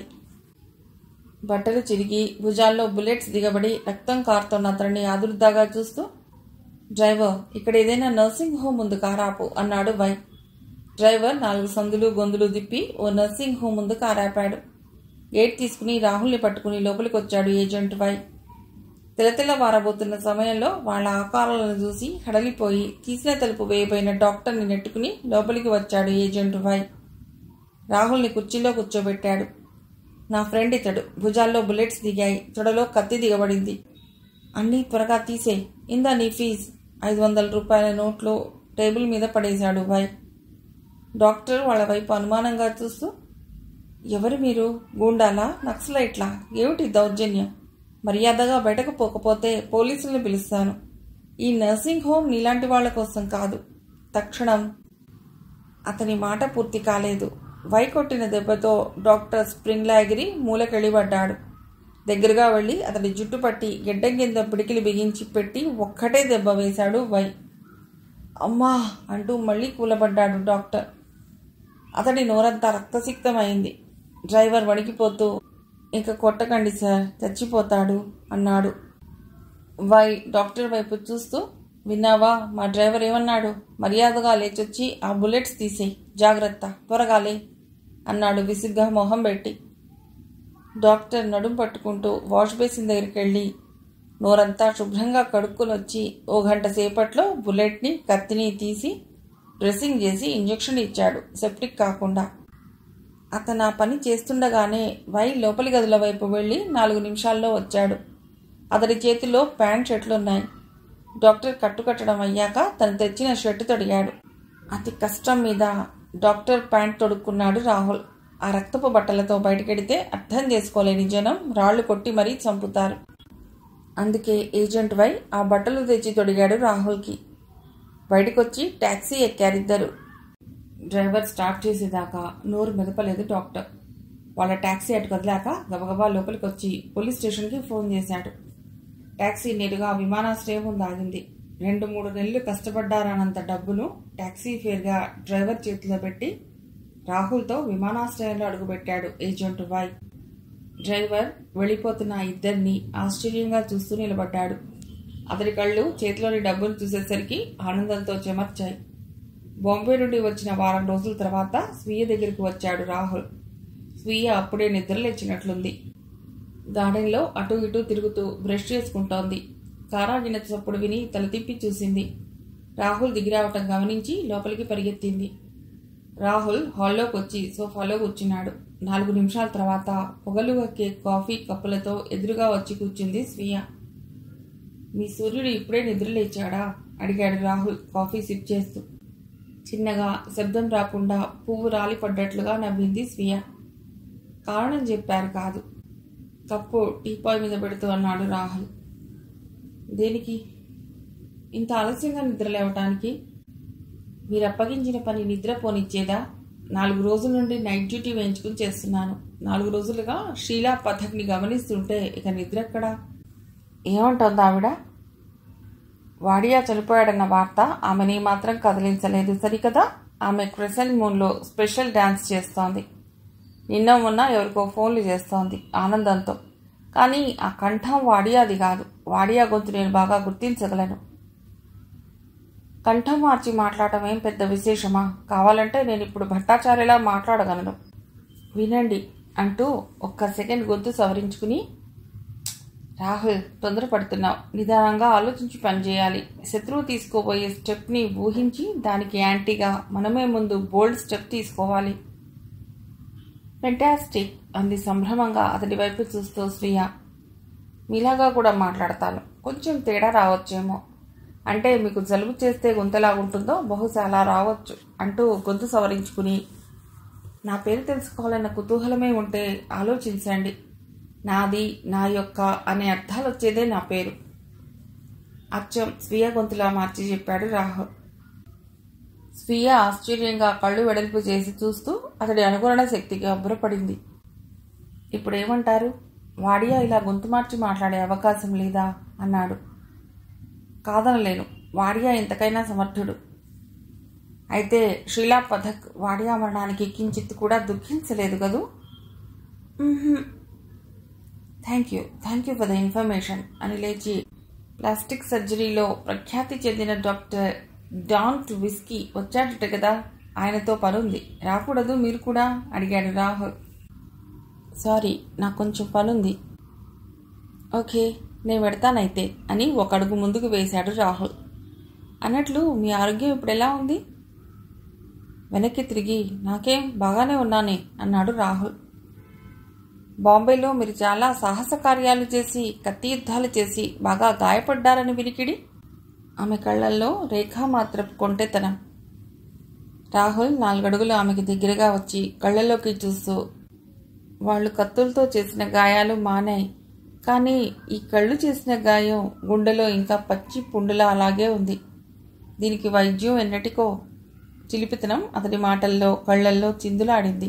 బట్టలు చిరిగి భుజాల్లో బుల్లెట్స్ దిగబడి రక్తం కారుతున్న అతన్ని ఆదుర్దాగా చూస్తూ డ్రైవర్ ఇక్కడ ఏదైనా నర్సింగ్ హోమ్ ఉంది కారాపు అన్నాడు వై డ్రైవర్ నాలుగు సందులు గొంతులు తిప్పి ఓ నర్సింగ్ హోమ్ ముందు కారాపాడు గేట్ తీసుకుని రాహుల్ని పట్టుకుని లోపలికి వచ్చాడు ఏజెంట్ వై తెలతెల వారబోతున్న సమయంలో వాళ్ళ ఆకారాలను చూసి హడలిపోయి తీసిన తలుపు వేయబోయిన డాక్టర్ని నెట్టుకుని లోపలికి వచ్చాడు ఏజెంట్ వై రాహుల్ని కుర్చీలో కూర్చోబెట్టాడు నా ఫ్రెండ్ ఇతడు భుజాల్లో బుల్లెట్స్ దిగాయి తొడలో కత్తి దిగబడింది అన్నీ త్వరగా తీసే ఇందా నీ ఫీజ్ ఐదు వందల రూపాయల నోట్లు టేబుల్ మీద పడేశాడు వై డాక్టర్ వాళ్ళ వైపు అనుమానంగా చూస్తూ ఎవరు మీరు గూండాలా నక్సలైట్లా ఏమిటి దౌర్జన్యం మర్యాదగా బయటకు పోకపోతే పోలీసులను పిలుస్తాను ఈ నర్సింగ్ హోమ్ నీలాంటి వాళ్ళ కోసం కాదు తక్షణం అతని మాట పూర్తి కాలేదు వై కొట్టిన దెబ్బతో డాక్టర్ స్ప్రింగ్లా ఎగిరి మూలకెళ్ళిపడ్డాడు దగ్గరగా వెళ్ళి అతని జుట్టు పట్టి గెడ్డం కింద పిడికిలి బిగించి పెట్టి ఒక్కటే దెబ్బ వేశాడు వై అమ్మా అంటూ మళ్ళీ కూలబడ్డాడు డాక్టర్ అతడి నోరంతా రక్తసిక్తమైంది డ్రైవర్ వణికిపోతూ ఇక కొట్టకండి సార్ చచ్చిపోతాడు అన్నాడు వై డాక్టర్ వైపు చూస్తూ విన్నావా మా డ్రైవర్ ఏమన్నాడు మర్యాదగా లేచొచ్చి ఆ బుల్లెట్స్ తీసేయి జాగ్రత్త త్వరగా లే అన్నాడు విసుగ్గా మొహం పెట్టి డాక్టర్ నడుం పట్టుకుంటూ వాష్ బేసిన్ దగ్గరికి వెళ్ళి నోరంతా శుభ్రంగా కడుక్కొని వచ్చి ఓ గంట సేపట్లో బుల్లెట్ని కత్తిని తీసి డ్రెస్సింగ్ చేసి ఇంజెక్షన్ ఇచ్చాడు సెప్టిక్ కాకుండా అతను ఆ పని చేస్తుండగానే వై లోపలి గదుల వైపు వెళ్ళి నాలుగు నిమిషాల్లో వచ్చాడు అతడి చేతిలో ప్యాంట్ షర్ట్లున్నాయి డాక్టర్ కట్టుకట్టడం అయ్యాక తను తెచ్చిన షర్టు తొడిగాడు అతి కష్టం మీద డాక్టర్ ప్యాంట్ తొడుక్కున్నాడు రాహుల్ ఆ రక్తపు బట్టలతో బయటకెడితే అర్థం చేసుకోలేని జనం రాళ్లు కొట్టి మరీ చంపుతారు అందుకే ఏజెంట్ వై ఆ బట్టలు తెచ్చి తొడిగాడు రాహుల్కి బయటకొచ్చి ట్యాక్సీ ఎక్కారిద్దరు డ్రైవర్ స్టార్ట్ చేసేదాకా నోరు మెదపలేదు డాక్టర్ వాళ్ళ ట్యాక్సీ అటు కదిలాక గబగబా లోపలికి వచ్చి పోలీస్ స్టేషన్కి ఫోన్ చేశాడు ట్యాక్సీ నేరుగా విమానాశ్రయం ముందు ఆగింది రెండు మూడు నెలలు కష్టపడ్డారన్నంత డబ్బును ట్యాక్సీ ఫేర్గా డ్రైవర్ చేతిలో పెట్టి రాహుల్తో విమానాశ్రయంలో అడుగుపెట్టాడు ఏజెంట్ వాయ్ డ్రైవర్ వెళ్ళిపోతున్న ఆ ఇద్దరిని ఆశ్చర్యంగా చూస్తూ నిలబడ్డాడు అతడి కళ్ళు చేతిలోని డబ్బును చూసేసరికి ఆనందంతో చెమర్చాయి బాంబే నుండి వచ్చిన వారం రోజుల తర్వాత స్వీయ దగ్గరికి వచ్చాడు రాహుల్ స్వీయ అప్పుడే నిద్రలేచినట్లుంది గార్డెన్లో అటు ఇటు తిరుగుతూ బ్రష్ చేసుకుంటోంది కారాగిన చప్పుడు విని తల తిప్పి చూసింది రాహుల్ దిగిరావటం గమనించి లోపలికి పరిగెత్తింది రాహుల్ హాల్లోకి వచ్చి సోఫాలో కూర్చున్నాడు నాలుగు నిమిషాల తర్వాత పొగలు వక్కే కాఫీ కప్పులతో ఎదురుగా వచ్చి కూర్చుంది స్వీయ మీ సూర్యుడు ఇప్పుడే నిద్రలేచాడా అడిగాడు రాహుల్ కాఫీ సిప్ చేస్తూ చిన్నగా శబ్దం రాకుండా పువ్వు రాలిపడ్డట్లుగా నవ్వింది స్వీయ కారణం చెప్పారు కాదు కప్పు టీపాయ్ మీద పెడుతూ అన్నాడు రాహుల్ దేనికి ఇంత ఆలస్యంగా నిద్ర లేవటానికి మీరు అప్పగించిన పని నిద్ర పోనిచ్చేదా నాలుగు రోజుల నుండి నైట్ డ్యూటీ వేయించుకుని చేస్తున్నాను నాలుగు రోజులుగా షీలా పథక్ని గమనిస్తుంటే ఇక నిద్ర ఎక్కడా ఏమంటోంది ఆవిడ వాడియా చనిపోయాడన్న వార్త ఆమెని మాత్రం కదిలించలేదు సరికదా ఆమె క్రిసెంట్ మూన్లో స్పెషల్ డ్యాన్స్ చేస్తోంది నిన్న మొన్న ఎవరికో ఫోన్లు చేస్తోంది ఆనందంతో కానీ ఆ కంఠం వాడియాది కాదు వాడియా గొంతు నేను బాగా గుర్తించగలను కంఠం మార్చి మాట్లాడటం ఏం పెద్ద విశేషమా కావాలంటే నేను ఇప్పుడు భట్టాచార్యలా మాట్లాడగలను వినండి అంటూ ఒక్క సెకండ్ గొంతు సవరించుకుని రాహుల్ తొందరపడుతున్నావు నిదానంగా ఆలోచించి పనిచేయాలి శత్రువు తీసుకోబోయే స్టెప్ని ఊహించి దానికి యాంటీగా మనమే ముందు బోల్డ్ స్టెప్ తీసుకోవాలి ఫెంటాస్టిక్ అంది సంభ్రమంగా అతడి వైపు చూస్తూ శ్రీయ మీలాగా కూడా మాట్లాడతాను కొంచెం తేడా రావచ్చేమో అంటే మీకు జలుబు చేస్తే గొంతెలాగుంటుందో బహుశా అలా రావచ్చు అంటూ గొంతు సవరించుకుని నా పేరు తెలుసుకోవాలన్న కుతూహలమే ఉంటే ఆలోచించండి నాది నా యొక్క అనే అర్థాలు వచ్చేదే నా పేరు అచ్చం స్వీయ గొంతులా మార్చి చెప్పాడు రాహుల్ స్వీయ ఆశ్చర్యంగా కళ్ళు వెడల్పు చేసి చూస్తూ అతడి అనుకరణ శక్తికి అబ్బురపడింది ఇప్పుడేమంటారు వాడియా ఇలా గొంతు మార్చి మాట్లాడే అవకాశం లేదా అన్నాడు కాదనలేను వాడియా ఇంతకైనా సమర్థుడు అయితే షీలా పథక్ వాడియా మరణానికి కించిత్ కూడా దుఃఖించలేదు కదూ thank you thank you for the information అని లేచి ప్లాస్టిక్ సర్జరీలో ప్రఖ్యాతి చెందిన డాక్టర్ డాన్ విస్కీ వచ్చాడట కదా ఆయనతో పనుంది రాకూడదు మీరు కూడా అడిగాడు రాహుల్ సారీ నాకు కొంచెం పనుంది ఓకే నేను పెడతానైతే అని ఒక అడుగు ముందుకు వేశాడు రాహుల్ అన్నట్లు మీ ఆరోగ్యం ఇప్పుడు ఎలా ఉంది వెనక్కి తిరిగి నాకేం బాగానే ఉన్నానే అన్నాడు రాహుల్ బాంబేలో మీరు చాలా సాహస కార్యాలు చేసి కత్తి యుద్ధాలు చేసి బాగా గాయపడ్డారని వినికిడి ఆమె కళ్ళల్లో రేఖామాత్రపు కొంటెతనం రాహుల్ నాలుగడుగులు ఆమెకి దగ్గరగా వచ్చి కళ్ళలోకి చూస్తూ వాళ్ళు కత్తులతో చేసిన గాయాలు మానాయి కానీ ఈ కళ్ళు చేసిన గాయం గుండెలో ఇంకా పచ్చి పుండులా అలాగే ఉంది దీనికి వైద్యం ఎన్నటికో చిలిపితనం అతడి మాటల్లో కళ్ళల్లో చిందులాడింది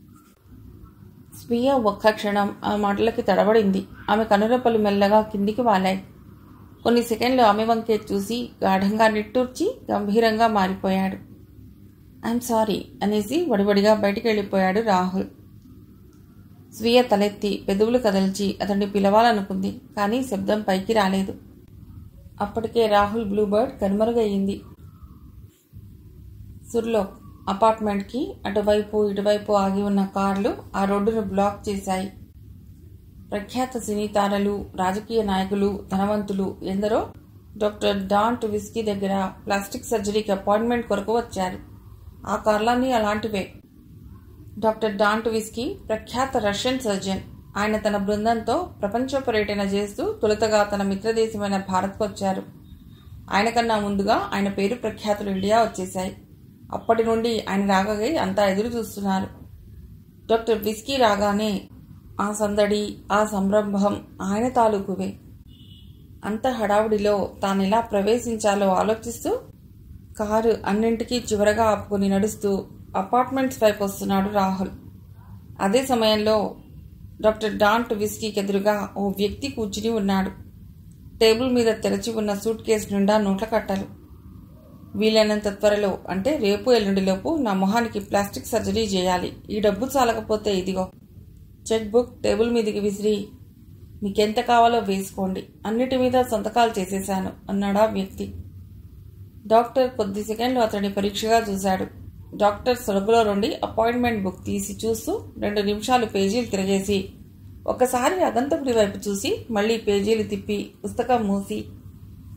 స్వీయ ఒక్క క్షణం ఆ మాటలకి తడబడింది ఆమె కనురెప్పలు మెల్లగా కిందికి వాలాయి కొన్ని సెకండ్లు ఆమె వంకే చూసి గాఢంగా నిట్టూర్చి గంభీరంగా మారిపోయాడు ఐఎమ్ సారీ అనేసి వడివడిగా బయటికి వెళ్ళిపోయాడు రాహుల్ స్వీయ తలెత్తి పెదవులు కదల్చి అతన్ని పిలవాలనుకుంది కానీ శబ్దం పైకి రాలేదు అప్పటికే రాహుల్ బ్లూబర్డ్ కనుమరుగయ్యింది సుర్లో అపార్ట్మెంట్కి అటువైపు ఇటువైపు ఆగి ఉన్న కార్లు ఆ రోడ్డును బ్లాక్ చేశాయి ప్రఖ్యాత సినీ తారలు రాజకీయ నాయకులు ధనవంతులు ఎందరో డాక్టర్ డాంట్ విస్కీ దగ్గర ప్లాస్టిక్ సర్జరీకి అపాయింట్మెంట్ కొరకు వచ్చారు ఆ కార్లన్నీ అలాంటివే డాక్టర్ డాంట్ విస్కీ ప్రఖ్యాత రష్యన్ సర్జన్ ఆయన తన బృందంతో ప్రపంచ పర్యటన చేస్తూ తొలుతగా తన మిత్రదేశమైన భారత్కు వచ్చారు ఆయన కన్నా ముందుగా ఆయన పేరు ప్రఖ్యాతులు ఇండియా వచ్చేశాయి అప్పటి నుండి ఆయన రాగానే అంతా ఎదురు చూస్తున్నారు డాక్టర్ విస్కీ రాగానే ఆ సందడి ఆ సంరంభం ఆయన తాలూకువే అంత హడావుడిలో తానెలా ప్రవేశించాలో ఆలోచిస్తూ కారు అన్నింటికీ చివరగా ఆపుకుని నడుస్తూ అపార్ట్మెంట్స్ వైపు వస్తున్నాడు రాహుల్ అదే సమయంలో డాక్టర్ డాంట్ విస్కీకి ఎదురుగా ఓ వ్యక్తి కూర్చుని ఉన్నాడు టేబుల్ మీద తెరచి ఉన్న సూట్ కేసు నిండా నోట్ల కట్టలు వీలైనంత త్వరలో అంటే రేపు ఎల్లుండిలోపు నా మొహానికి ప్లాస్టిక్ సర్జరీ చేయాలి ఈ డబ్బు చాలకపోతే ఇదిగో చెక్ బుక్ టేబుల్ మీదకి విసిరి మీకెంత కావాలో వేసుకోండి అన్నిటి మీద సంతకాలు చేసేశాను అన్నాడా వ్యక్తి డాక్టర్ కొద్ది సెకండ్లు అతడిని పరీక్షగా చూశాడు డాక్టర్ సొరగులో నుండి అపాయింట్మెంట్ బుక్ తీసి చూస్తూ రెండు నిమిషాలు పేజీలు తిరగేసి ఒకసారి అగంతకుడి వైపు చూసి మళ్ళీ పేజీలు తిప్పి పుస్తకం మూసి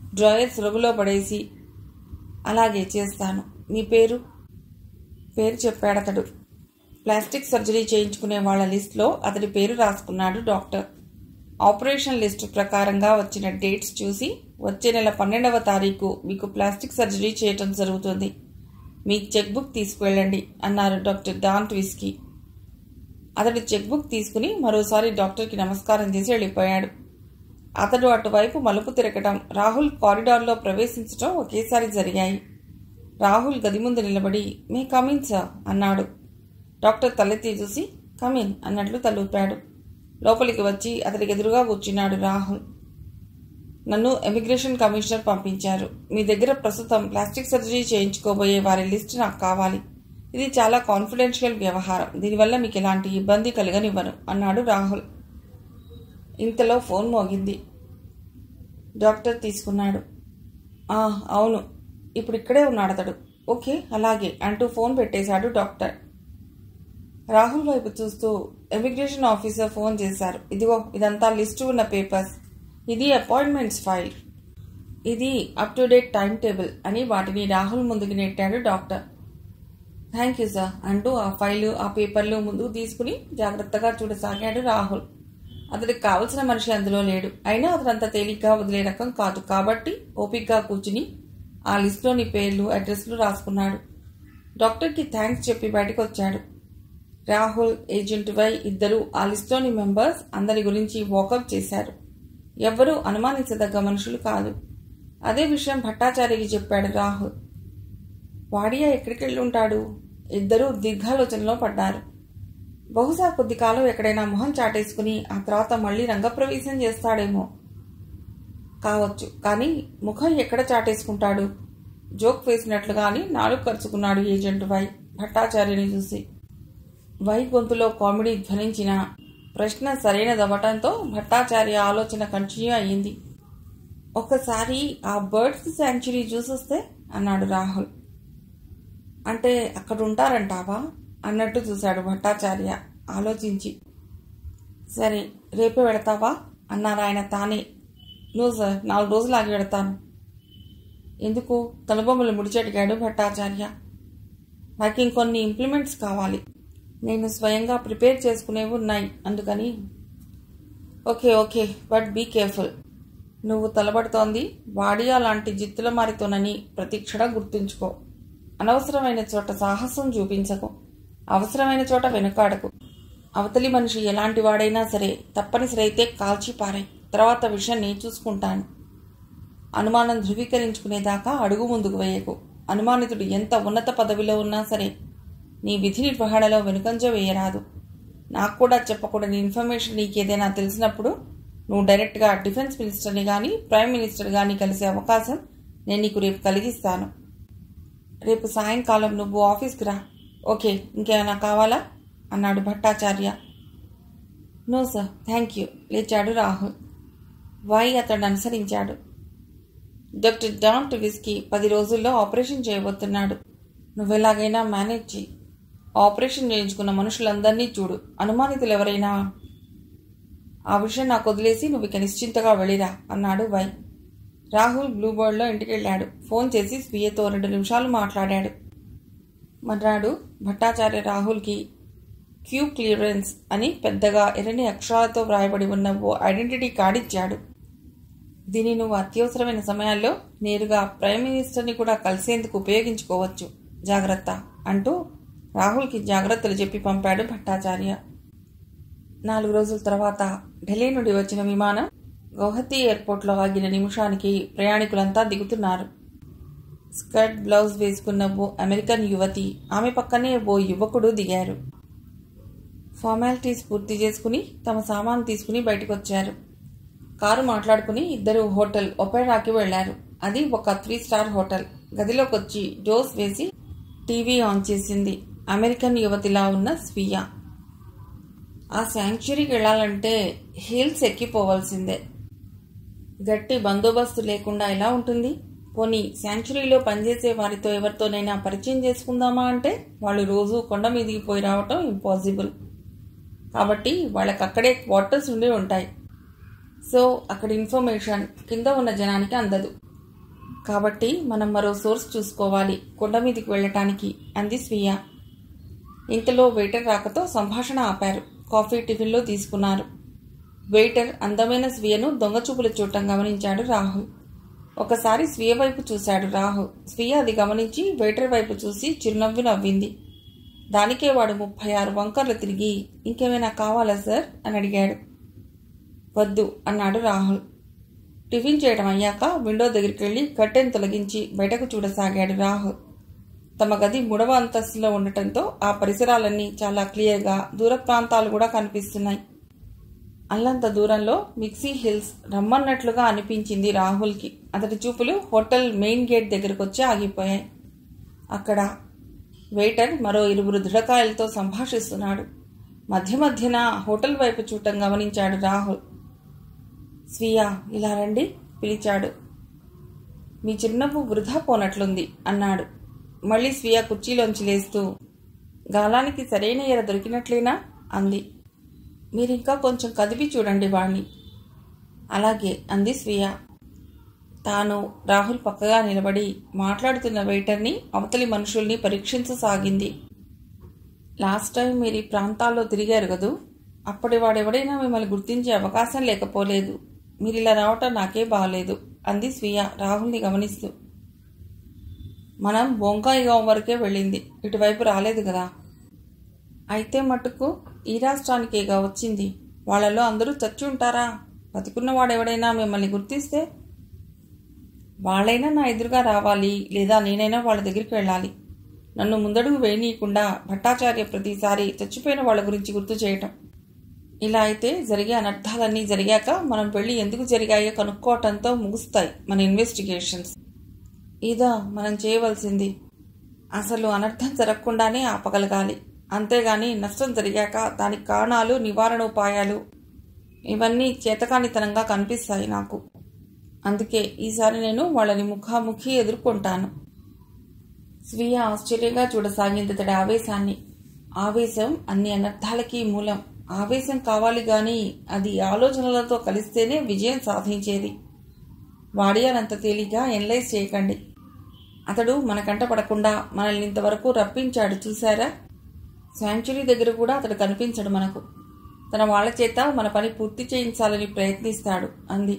డ్రాయర్ సులుగులో పడేసి అలాగే చేస్తాను మీ పేరు పేరు చెప్పాడతడు ప్లాస్టిక్ సర్జరీ చేయించుకునే వాళ్ళ లిస్ట్లో అతడి పేరు రాసుకున్నాడు డాక్టర్ ఆపరేషన్ లిస్టు ప్రకారంగా వచ్చిన డేట్స్ చూసి వచ్చే నెల పన్నెండవ తారీఖు మీకు ప్లాస్టిక్ సర్జరీ చేయటం జరుగుతుంది మీ చెక్ బుక్ తీసుకువెళ్ళండి అన్నారు డాక్టర్ డాంట్ విస్కీ అతడు చెక్ బుక్ తీసుకుని మరోసారి డాక్టర్కి నమస్కారం చేసి వెళ్ళిపోయాడు అతడు అటువైపు మలుపు తిరగటం రాహుల్ కారిడార్లో ప్రవేశించడం ఒకేసారి జరిగాయి రాహుల్ గది ముందు నిలబడి మే కమిన్ సార్ అన్నాడు డాక్టర్ తలెత్తి చూసి కమిన్ అన్నట్లు తలూపాడు లోపలికి వచ్చి అతడికి ఎదురుగా కూర్చున్నాడు రాహుల్ నన్ను ఎమిగ్రేషన్ కమిషనర్ పంపించారు మీ దగ్గర ప్రస్తుతం ప్లాస్టిక్ సర్జరీ చేయించుకోబోయే వారి లిస్ట్ నాకు కావాలి ఇది చాలా కాన్ఫిడెన్షియల్ వ్యవహారం దీనివల్ల మీకు ఎలాంటి ఇబ్బంది కలగనివ్వను అన్నాడు రాహుల్ ఇంతలో ఫోన్ మోగింది డాక్టర్ తీసుకున్నాడు "ఆ, అవును ఇప్పుడు ఇక్కడే ఉన్నాడు అతడు ఓకే అలాగే అంటూ ఫోన్ పెట్టేశాడు డాక్టర్ రాహుల్ వైపు చూస్తూ ఎమిగ్రేషన్ ఆఫీసర్ ఫోన్ చేశారు ఇదిగో ఇదంతా లిస్టు ఉన్న పేపర్స్ ఇది అపాయింట్మెంట్స్ ఫైల్ ఇది up to date time table అని వాటిని రాహుల్ ముందుకు నెట్టాడు డాక్టర్ థ్యాంక్ యూ సార్ అంటూ ఆ ఫైలు ఆ పేపర్లు ముందుకు తీసుకుని జాగ్రత్తగా చూడసాగాడు రాహుల్ అతడికి కావలసిన మనిషి అందులో లేడు అయినా అతను అంత తేలిగ్గా వదిలే రకం కాదు కాబట్టి ఓపిక్గా కూర్చుని ఆ లిస్టులోని పేర్లు అడ్రస్లు రాసుకున్నాడు డాక్టర్కి థ్యాంక్స్ చెప్పి బయటకు వచ్చాడు రాహుల్ ఏజెంట్ వై ఇద్దరు ఆ లిస్టులోని మెంబర్స్ అందరి గురించి వాకప్ చేశారు ఎవ్వరూ అనుమానించదగ్గ మనుషులు కాదు అదే విషయం భట్టాచార్యకి చెప్పాడు రాహుల్ వాడియా ఎక్కడికి వెళ్ళి ఉంటాడు ఇద్దరూ దీర్ఘాలోచనలో పడ్డారు బహుశా కొద్ది కాలం ఎక్కడైనా మొహం చాటేసుకుని ఆ తర్వాత మళ్ళీ రంగప్రవేశం చేస్తాడేమో కావచ్చు కానీ ముఖం ఎక్కడ చాటేసుకుంటాడు జోక్ వేసినట్లు కానీ నాలుగు ఖర్చుకున్నాడు ఏజెంట్ వై భట్టాచార్యుని చూసి వై గొంతులో కామెడీ ధ్వనించిన ప్రశ్న సరైనదవ్వటంతో భట్టాచార్య ఆలోచన కంటిన్యూ అయ్యింది ఒకసారి ఆ బర్డ్స్ శాంచురీ చూసొస్తే అన్నాడు రాహుల్ అంటే అక్కడ ఉంటారంటావా అన్నట్టు చూశాడు భట్టాచార్య ఆలోచించి సరే రేపే వెడతావా అన్నారు ఆయన తానే నువ్వు సార్ నాలుగు రోజులు ఆగి వెడతాను ఎందుకు కనుబొమ్మలు ముడిచెటికాడు భట్టాచార్య నాకు ఇంకొన్ని ఇంప్లిమెంట్స్ కావాలి నేను స్వయంగా ప్రిపేర్ చేసుకునేవి ఉన్నాయి అందుకని okay okay but be careful నువ్వు తలబడుతోంది వాడియా లాంటి జిత్తుల మారితోనని ప్రతి క్షణం గుర్తుంచుకో అనవసరమైన చోట సాహసం చూపించకు అవసరమైన చోట వెనుకాడకు అవతలి మనిషి ఎలాంటి వాడైనా సరే తప్పనిసరి అయితే కాల్చి పారాయి తర్వాత విషయం నేను చూసుకుంటాను అనుమానం ధృవీకరించుకునేదాకా అడుగు ముందుకు వేయకు అనుమానితుడు ఎంత ఉన్నత పదవిలో ఉన్నా సరే నీ విధి నిర్వహణలో వెనుకంజ వేయరాదు నాకు కూడా చెప్పకూడని ఇన్ఫర్మేషన్ నీకు ఏదైనా తెలిసినప్పుడు నువ్వు డైరెక్ట్గా డిఫెన్స్ మినిస్టర్ని కానీ ప్రైమ్ మినిస్టర్ కానీ కలిసే అవకాశం నేను నీకు రేపు కలిగిస్తాను రేపు సాయంకాలం నువ్వు ఆఫీస్కి రా ఓకే ఇంకేమైనా కావాలా అన్నాడు Bhattacharya no sir thank you లేచాడు రాహుల్ వై అతడు అనుసరించాడు డాక్టర్ డాంట్ విస్కీ పది రోజుల్లో ఆపరేషన్ చేయబోతున్నాడు నువ్వెలాగైనా మేనేజ్ చేయి ఆపరేషన్ చేయించుకున్న మనుషులందరినీ చూడు అనుమానితులు ఎవరైనా ఆ విషయం నాకు వదిలేసి నువ్వు ఇక నిశ్చింతగా వెళ్ళిరా అన్నాడు వై రాహుల్ బ్లూ బోర్డ్లో ఇంటికి వెళ్ళాడు ఫోన్ చేసి స్వీయతో రెండు నిమిషాలు మాట్లాడాడు మర్నాడు భట్టాచార్య రాహుల్కి క్యూ క్లియరెన్స్ అని పెద్దగా ఎర్రని అక్షరాలతో వ్రాయబడి ఉన్న ఓ ఐడెంటిటీ కార్డ్ ఇచ్చాడు దీన్ని నువ్వు అత్యవసరమైన సమయాల్లో నేరుగా ప్రైమ్ మినిస్టర్ని కూడా కలిసేందుకు ఉపయోగించుకోవచ్చు జాగ్రత్త అంటూ రాహుల్కి జాగ్రత్తలు చెప్పి పంపాడు భట్టాచార్య నాలుగు రోజుల తర్వాత ఢిల్లీ నుండి వచ్చిన విమానం గౌహతి ఎయిర్పోర్ట్లో ఆగిన నిమిషానికి ప్రయాణికులంతా దిగుతున్నారు స్కర్ట్ బ్లౌజ్ వేసుకున్న ఓ అమెరికన్ యువతి ఆమె పక్కనే ఓ యువకుడు దిగారు ఫార్మాలిటీస్ పూర్తి చేసుకుని తమ సామాను తీసుకుని బయటకు వచ్చారు కారు మాట్లాడుకుని ఇద్దరు హోటల్ ఒపెరాకి వెళ్లారు అది ఒక త్రీ స్టార్ హోటల్ గదిలోకి వచ్చి డోస్ వేసి టీవీ ఆన్ చేసింది అమెరికన్ యువతిలా ఉన్న స్వీయ ఆ శాంక్చురీకి వెళ్ళాలంటే హీల్స్ ఎక్కిపోవాల్సిందే గట్టి బందోబస్తు లేకుండా ఎలా ఉంటుంది పోనీ శాంక్చురీలో పనిచేసే వారితో ఎవరితోనైనా పరిచయం చేసుకుందామా అంటే వాళ్ళు రోజు కొండ మీదికి పోయి రావటం ఇంపాసిబుల్ కాబట్టి వాళ్ళకి అక్కడే క్వార్టర్స్ ఉండి ఉంటాయి సో అక్కడ ఇన్ఫర్మేషన్ కింద ఉన్న జనానికి అందదు కాబట్టి మనం మరో సోర్స్ చూసుకోవాలి కొండ మీదకి వెళ్ళటానికి అంది స్వీయ ఇంతలో వెయిటర్ రాకతో సంభాషణ ఆపారు కాఫీ టిఫిన్లో తీసుకున్నారు వెయిటర్ అందమైన స్వీయను దొంగచూపులు చూడటం గమనించాడు రాహుల్ ఒకసారి స్వీయ వైపు చూశాడు రాహుల్ స్వీయ అది గమనించి వెయిటర్ వైపు చూసి చిరునవ్వు నవ్వింది దానికే వాడు ముప్పై ఆరు వంకర్లు తిరిగి ఇంకేమైనా కావాలా సార్ అని అడిగాడు వద్దు అన్నాడు రాహుల్ టిఫిన్ చేయడం అయ్యాక విండో దగ్గరికి వెళ్ళి కట్టెను తొలగించి బయటకు చూడసాగాడు రాహుల్ తమ గది మూడవ అంతస్తులో ఉండటంతో ఆ పరిసరాలన్నీ చాలా క్లియర్గా దూర ప్రాంతాలు కూడా కనిపిస్తున్నాయి అల్లంత దూరంలో మిక్సీ హిల్స్ రమ్మన్నట్లుగా అనిపించింది రాహుల్కి అతడి చూపులు హోటల్ మెయిన్ గేట్ దగ్గరకు వచ్చి ఆగిపోయాయి అక్కడ వెయిటర్ మరో ఇరువురు దృఢకాయలతో సంభాషిస్తున్నాడు మధ్య మధ్యన హోటల్ వైపు చూడటం గమనించాడు రాహుల్ స్వీయ ఇలా రండి పిలిచాడు మీ చిరునవ్వు వృధా పోనట్లుంది అన్నాడు మళ్ళీ స్వీయ కుర్చీలోంచి లేస్తూ గాలానికి సరైన ఎర దొరికినట్లేనా అంది మీరింకా కొంచెం కదిపి చూడండి వాణ్ణి అలాగే అంది స్వీయ తాను రాహుల్ పక్కగా నిలబడి మాట్లాడుతున్న వెయిటర్ని అవతలి మనుషుల్ని పరీక్షించసాగింది లాస్ట్ టైం మీరు ఈ ప్రాంతాల్లో తిరిగారు కదూ అప్పటి వాడెవడైనా మిమ్మల్ని గుర్తించే అవకాశం లేకపోలేదు మీరు ఇలా రావటం నాకే బాగలేదు అంది స్వీయ రాహుల్ని గమనిస్తూ మనం బొంకాయిగాం వరకే వెళ్ళింది ఇటువైపు రాలేదు కదా అయితే మటుకు ఈ రాష్ట్రానికేగా వచ్చింది వాళ్ళలో అందరూ చచ్చి ఉంటారా బతికున్నవాడెవడైనా మిమ్మల్ని గుర్తిస్తే వాళ్ళైనా నా ఎదురుగా రావాలి లేదా నేనైనా వాళ్ళ దగ్గరికి వెళ్ళాలి నన్ను ముందడుగు వేయనీయకుండా భట్టాచార్య ప్రతిసారి చచ్చిపోయిన వాళ్ళ గురించి గుర్తు చేయటం ఇలా అయితే జరిగే అనర్థాలన్నీ జరిగాక మనం వెళ్ళి ఎందుకు జరిగాయో కనుక్కోవటంతో ముగుస్తాయి మన ఇన్వెస్టిగేషన్స్ ఇదా మనం చేయవలసింది అసలు అనర్థం జరగకుండానే ఆపగలగాలి అంతేగాని నష్టం జరిగాక దానికి కారణాలు నివారణోపాయాలు ఇవన్నీ చేతకానితనంగా కనిపిస్తాయి నాకు అందుకే ఈసారి నేను వాళ్ళని ముఖాముఖి ఎదుర్కొంటాను స్వీయ ఆశ్చర్యంగా చూడసాగింది అతడి ఆవేశాన్ని ఆవేశం అన్ని అనర్థాలకి మూలం ఆవేశం కావాలి గాని అది ఆలోచనలతో కలిస్తేనే విజయం సాధించేది వాడియానంత తేలిగా ఎనలైజ్ చేయకండి అతడు మన కంట పడకుండా మనల్ని ఇంతవరకు రప్పించాడు చూశారా శాంచురీ దగ్గర కూడా అతడు కనిపించడు మనకు తన వాళ్ళ చేత మన పని పూర్తి చేయించాలని ప్రయత్నిస్తాడు అంది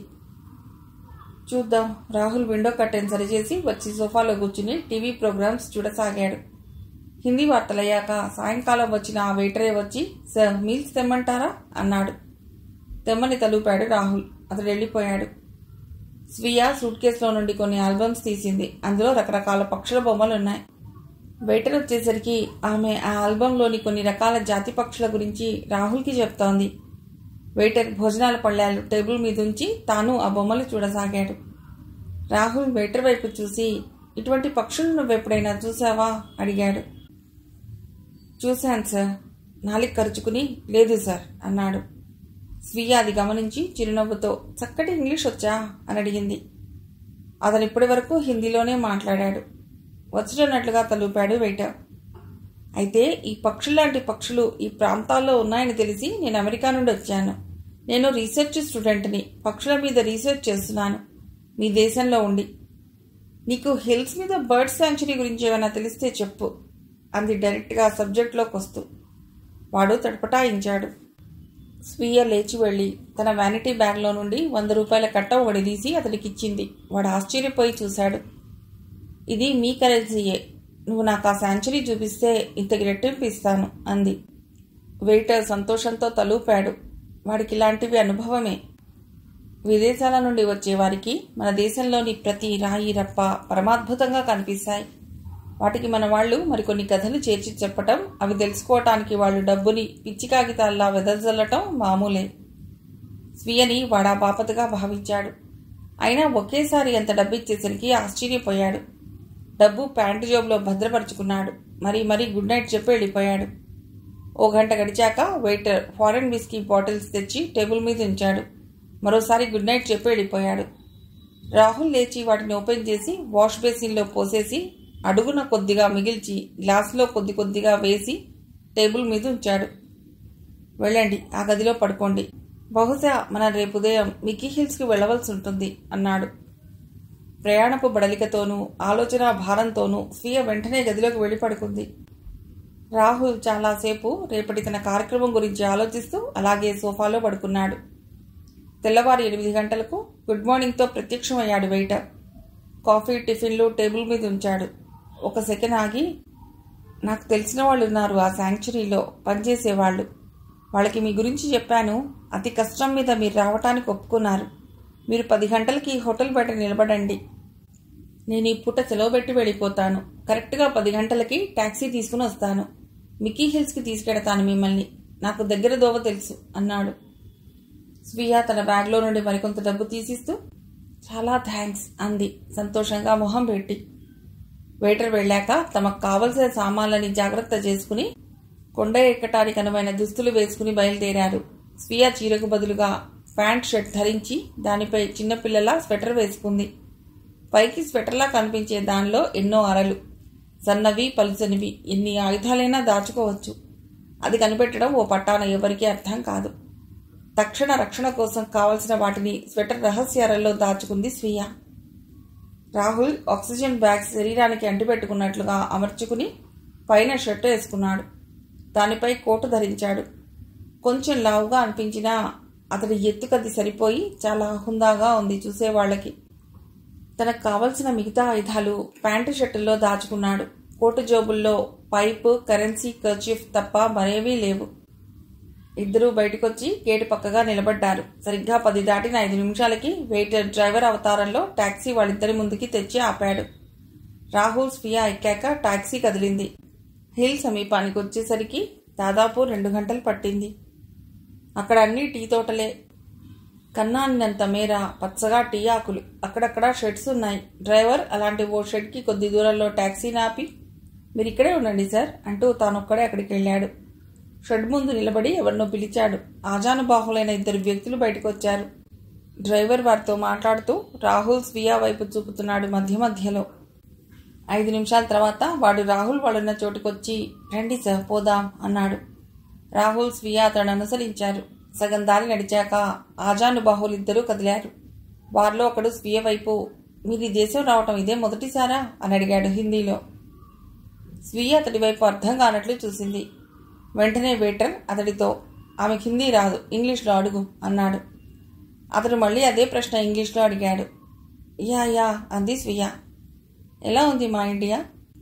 చూద్దాం రాహుల్ విండో కట్టెన్ సరిచేసి వచ్చి సోఫాలో కూర్చుని టీవీ ప్రోగ్రామ్స్ చూడసాగాడు హిందీ వార్తలయ్యాక సాయంకాలం వచ్చిన ఆ వెయిటరే వచ్చి సార్ మీల్స్ తెమ్మంటారా అన్నాడు తెమ్మని తలూపాడు రాహుల్ అతడు వెళ్ళిపోయాడు స్వీయ సూట్ కేసులో నుండి కొన్ని ఆల్బమ్స్ తీసింది అందులో రకరకాల పక్షుల బొమ్మలు ఉన్నాయి వెయిటర్ వచ్చేసరికి ఆమె ఆ ఆల్బంలోని కొన్ని రకాల జాతి పక్షుల గురించి రాహుల్కి చెప్తోంది వెయిటర్ భోజనాల పళ్ళాలు టేబుల్ మీద ఉంచి తాను ఆ బొమ్మలు చూడసాగాడు రాహుల్ వెయిటర్ వైపు చూసి ఇటువంటి పక్షులు నువ్వెప్పుడైనా చూసావా అడిగాడు చూశాను సార్ నాలిక ఖర్చుకుని లేదు సార్ అన్నాడు స్వీయ అది గమనించి చిరునవ్వుతో చక్కటి ఇంగ్లీష్ వచ్చా అని అడిగింది అతను ఇప్పటి వరకు హిందీలోనే మాట్లాడాడు వచ్చుతున్నట్లుగా తలూపాడు వెయిటర్ అయితే ఈ పక్షులాంటి పక్షులు ఈ ప్రాంతాల్లో ఉన్నాయని తెలిసి నేను అమెరికా నుండి వచ్చాను నేను రీసెర్చ్ స్టూడెంట్ని పక్షుల మీద రీసెర్చ్ చేస్తున్నాను మీ దేశంలో ఉండి నీకు హిల్స్ మీద బర్డ్ శాంచురీ గురించి ఏమైనా తెలిస్తే చెప్పు అంది డైరెక్ట్గా సబ్జెక్ట్లోకి వస్తూ వాడు తడపటాయించాడు స్వీయ లేచి వెళ్ళి తన వ్యానిటీ బ్యాగ్లో నుండి వంద రూపాయల కట్ట ఒకటి తీసి అతడికి ఇచ్చింది వాడు ఆశ్చర్యపోయి చూశాడు ఇది మీ కరెన్సీయే నువ్వు నాకు ఆ శాంచురీ చూపిస్తే ఇంతకి రెట్టింపు ఇస్తాను అంది వెయిటర్ సంతోషంతో తలూపాడు వాడికి ఇలాంటివి అనుభవమే విదేశాల నుండి వచ్చే వారికి మన దేశంలోని ప్రతి రాయి రప్ప పరమాద్భుతంగా కనిపిస్తాయి వాటికి మన వాళ్ళు మరికొన్ని కథలు చేర్చి చెప్పటం అవి తెలుసుకోవటానికి వాళ్ళు డబ్బుని పిచ్చి కాగితాల్లా వెదజల్లటం మామూలే స్వీయని వాడా బాపతగా భావించాడు అయినా ఒకేసారి అంత డబ్బిచ్చేసరికి ఆశ్చర్యపోయాడు డబ్బు ప్యాంటు జోబులో భద్రపరుచుకున్నాడు మరి మరీ గుడ్ నైట్ చెప్పి వెళ్ళిపోయాడు ఓ గంట గడిచాక వెయిటర్ ఫారెన్ విస్కీ బాటిల్స్ తెచ్చి టేబుల్ మీద ఉంచాడు మరోసారి గుడ్ నైట్ చెప్పి వెళ్ళిపోయాడు రాహుల్ లేచి వాటిని ఓపెన్ చేసి వాష్ బేసిన్లో పోసేసి అడుగున కొద్దిగా మిగిల్చి గ్లాసులో కొద్ది కొద్దిగా వేసి టేబుల్ మీద ఉంచాడు వెళ్ళండి ఆ గదిలో పడుకోండి బహుశా మనం రేపు ఉదయం మిక్కీ హిల్స్కి వెళ్ళవలసి ఉంటుంది అన్నాడు ప్రయాణపు బడలికతోనూ ఆలోచన భారంతోనూ స్వీయ వెంటనే గదిలోకి వెళ్ళి పడుకుంది రాహుల్ చాలాసేపు రేపటి తన కార్యక్రమం గురించి ఆలోచిస్తూ అలాగే సోఫాలో పడుకున్నాడు తెల్లవారు ఎనిమిది గంటలకు గుడ్ మార్నింగ్తో ప్రత్యక్షమయ్యాడు వెయిటర్ కాఫీ టిఫిన్లు టేబుల్ మీద ఉంచాడు ఒక సెకండ్ ఆగి నాకు తెలిసిన వాళ్ళు ఉన్నారు ఆ శాంక్చురీలో పనిచేసేవాళ్ళు వాళ్ళకి మీ గురించి చెప్పాను అతి కష్టం మీద మీరు రావటానికి ఒప్పుకున్నారు మీరు పది గంటలకి హోటల్ బయట నిలబడండి నేను ఈ పూట సెలవు పెట్టి వెళ్ళిపోతాను కరెక్ట్గా పది గంటలకి ట్యాక్సీ తీసుకుని వస్తాను మిక్కీ హిల్స్కి తీసుకెడతాను మిమ్మల్ని నాకు దగ్గర దోవ తెలుసు అన్నాడు స్వీయ తన బ్యాగ్లో నుండి మరికొంత డబ్బు తీసిస్తూ చాలా థ్యాంక్స్ అంది సంతోషంగా మొహం పెట్టి వెయిటర్ వెళ్ళాక తమకు కావలసిన సామాన్లని జాగ్రత్త చేసుకుని కొండ ఎక్కటానికి అనువైన దుస్తులు వేసుకుని బయలుదేరారు స్వీయ చీరకు బదులుగా ప్యాంట్ షర్ట్ ధరించి దానిపై చిన్నపిల్లల స్వెటర్ వేసుకుంది పైకి స్వెటర్లా కనిపించే దానిలో ఎన్నో అరలు సన్నవి పలుచనివి ఎన్ని ఆయుధాలైనా దాచుకోవచ్చు అది కనిపెట్టడం ఓ పట్టాన ఎవరికీ అర్థం కాదు తక్షణ రక్షణ కోసం కావలసిన వాటిని స్వెటర్ రహస్య అరల్లో దాచుకుంది స్వీయ రాహుల్ ఆక్సిజన్ బ్యాగ్స్ శరీరానికి అంటిపెట్టుకున్నట్లుగా అమర్చుకుని పైన షర్ట్ వేసుకున్నాడు దానిపై కోటు ధరించాడు కొంచెం లావుగా అనిపించినా అతడి ఎత్తుకది సరిపోయి చాలా హుందాగా ఉంది చూసేవాళ్లకి తనకు కావలసిన మిగతా ఆయుధాలు ప్యాంటు షర్టుల్లో దాచుకున్నాడు కోటు జోబుల్లో పైపు కరెన్సీ కర్చీఫ్ తప్ప మరేవీ లేవు ఇద్దరూ బయటకొచ్చి గేటు పక్కగా నిలబడ్డారు సరిగ్గా పది దాటిన ఐదు నిమిషాలకి వెయిటర్ డ్రైవర్ అవతారంలో టాక్సీ వాళ్ళిద్దరి ముందుకి తెచ్చి ఆపాడు రాహుల్ స్పియా ఎక్కాక టాక్సీ కదిలింది హిల్ సమీపానికి వచ్చేసరికి దాదాపు రెండు గంటలు పట్టింది అక్కడ అన్ని టీ తోటలే కన్నాన్నంత మేర పచ్చగా టీ ఆకులు అక్కడక్కడ షెడ్స్ ఉన్నాయి డ్రైవర్ అలాంటి ఓ షెడ్కి కొద్ది దూరంలో టాక్సీ నాపి మీరు ఇక్కడే ఉండండి సార్ అంటూ తానొక్కడే అక్కడికి వెళ్ళాడు షెడ్ ముందు నిలబడి ఎవరినో పిలిచాడు ఆజానుబాహులైన ఇద్దరు వ్యక్తులు బయటకు వచ్చారు డ్రైవర్ వారితో మాట్లాడుతూ రాహుల్ స్వియా వైపు చూపుతున్నాడు మధ్య మధ్యలో ఐదు నిమిషాల తర్వాత వాడు రాహుల్ వాళ్ళున్న చోటుకొచ్చి రండి సార్ పోదాం అన్నాడు రాహుల్ స్వియా అతను అనుసరించారు సగం దారి నడిచాక ఆజానుబాహులు ఇద్దరూ కదిలారు వారిలో ఒకడు స్వీయ వైపు మీది దేశం రావటం ఇదే మొదటిసారా అని అడిగాడు హిందీలో స్వీయ అతడి వైపు అర్థం కానట్లు చూసింది వెంటనే వెయిటర్ అతడితో ఆమె హిందీ రాదు ఇంగ్లీష్లో అడుగు అన్నాడు అతడు మళ్ళీ అదే ప్రశ్న ఇంగ్లీష్లో అడిగాడు యా యా అంది స్వీయ ఎలా ఉంది మా ఇండియా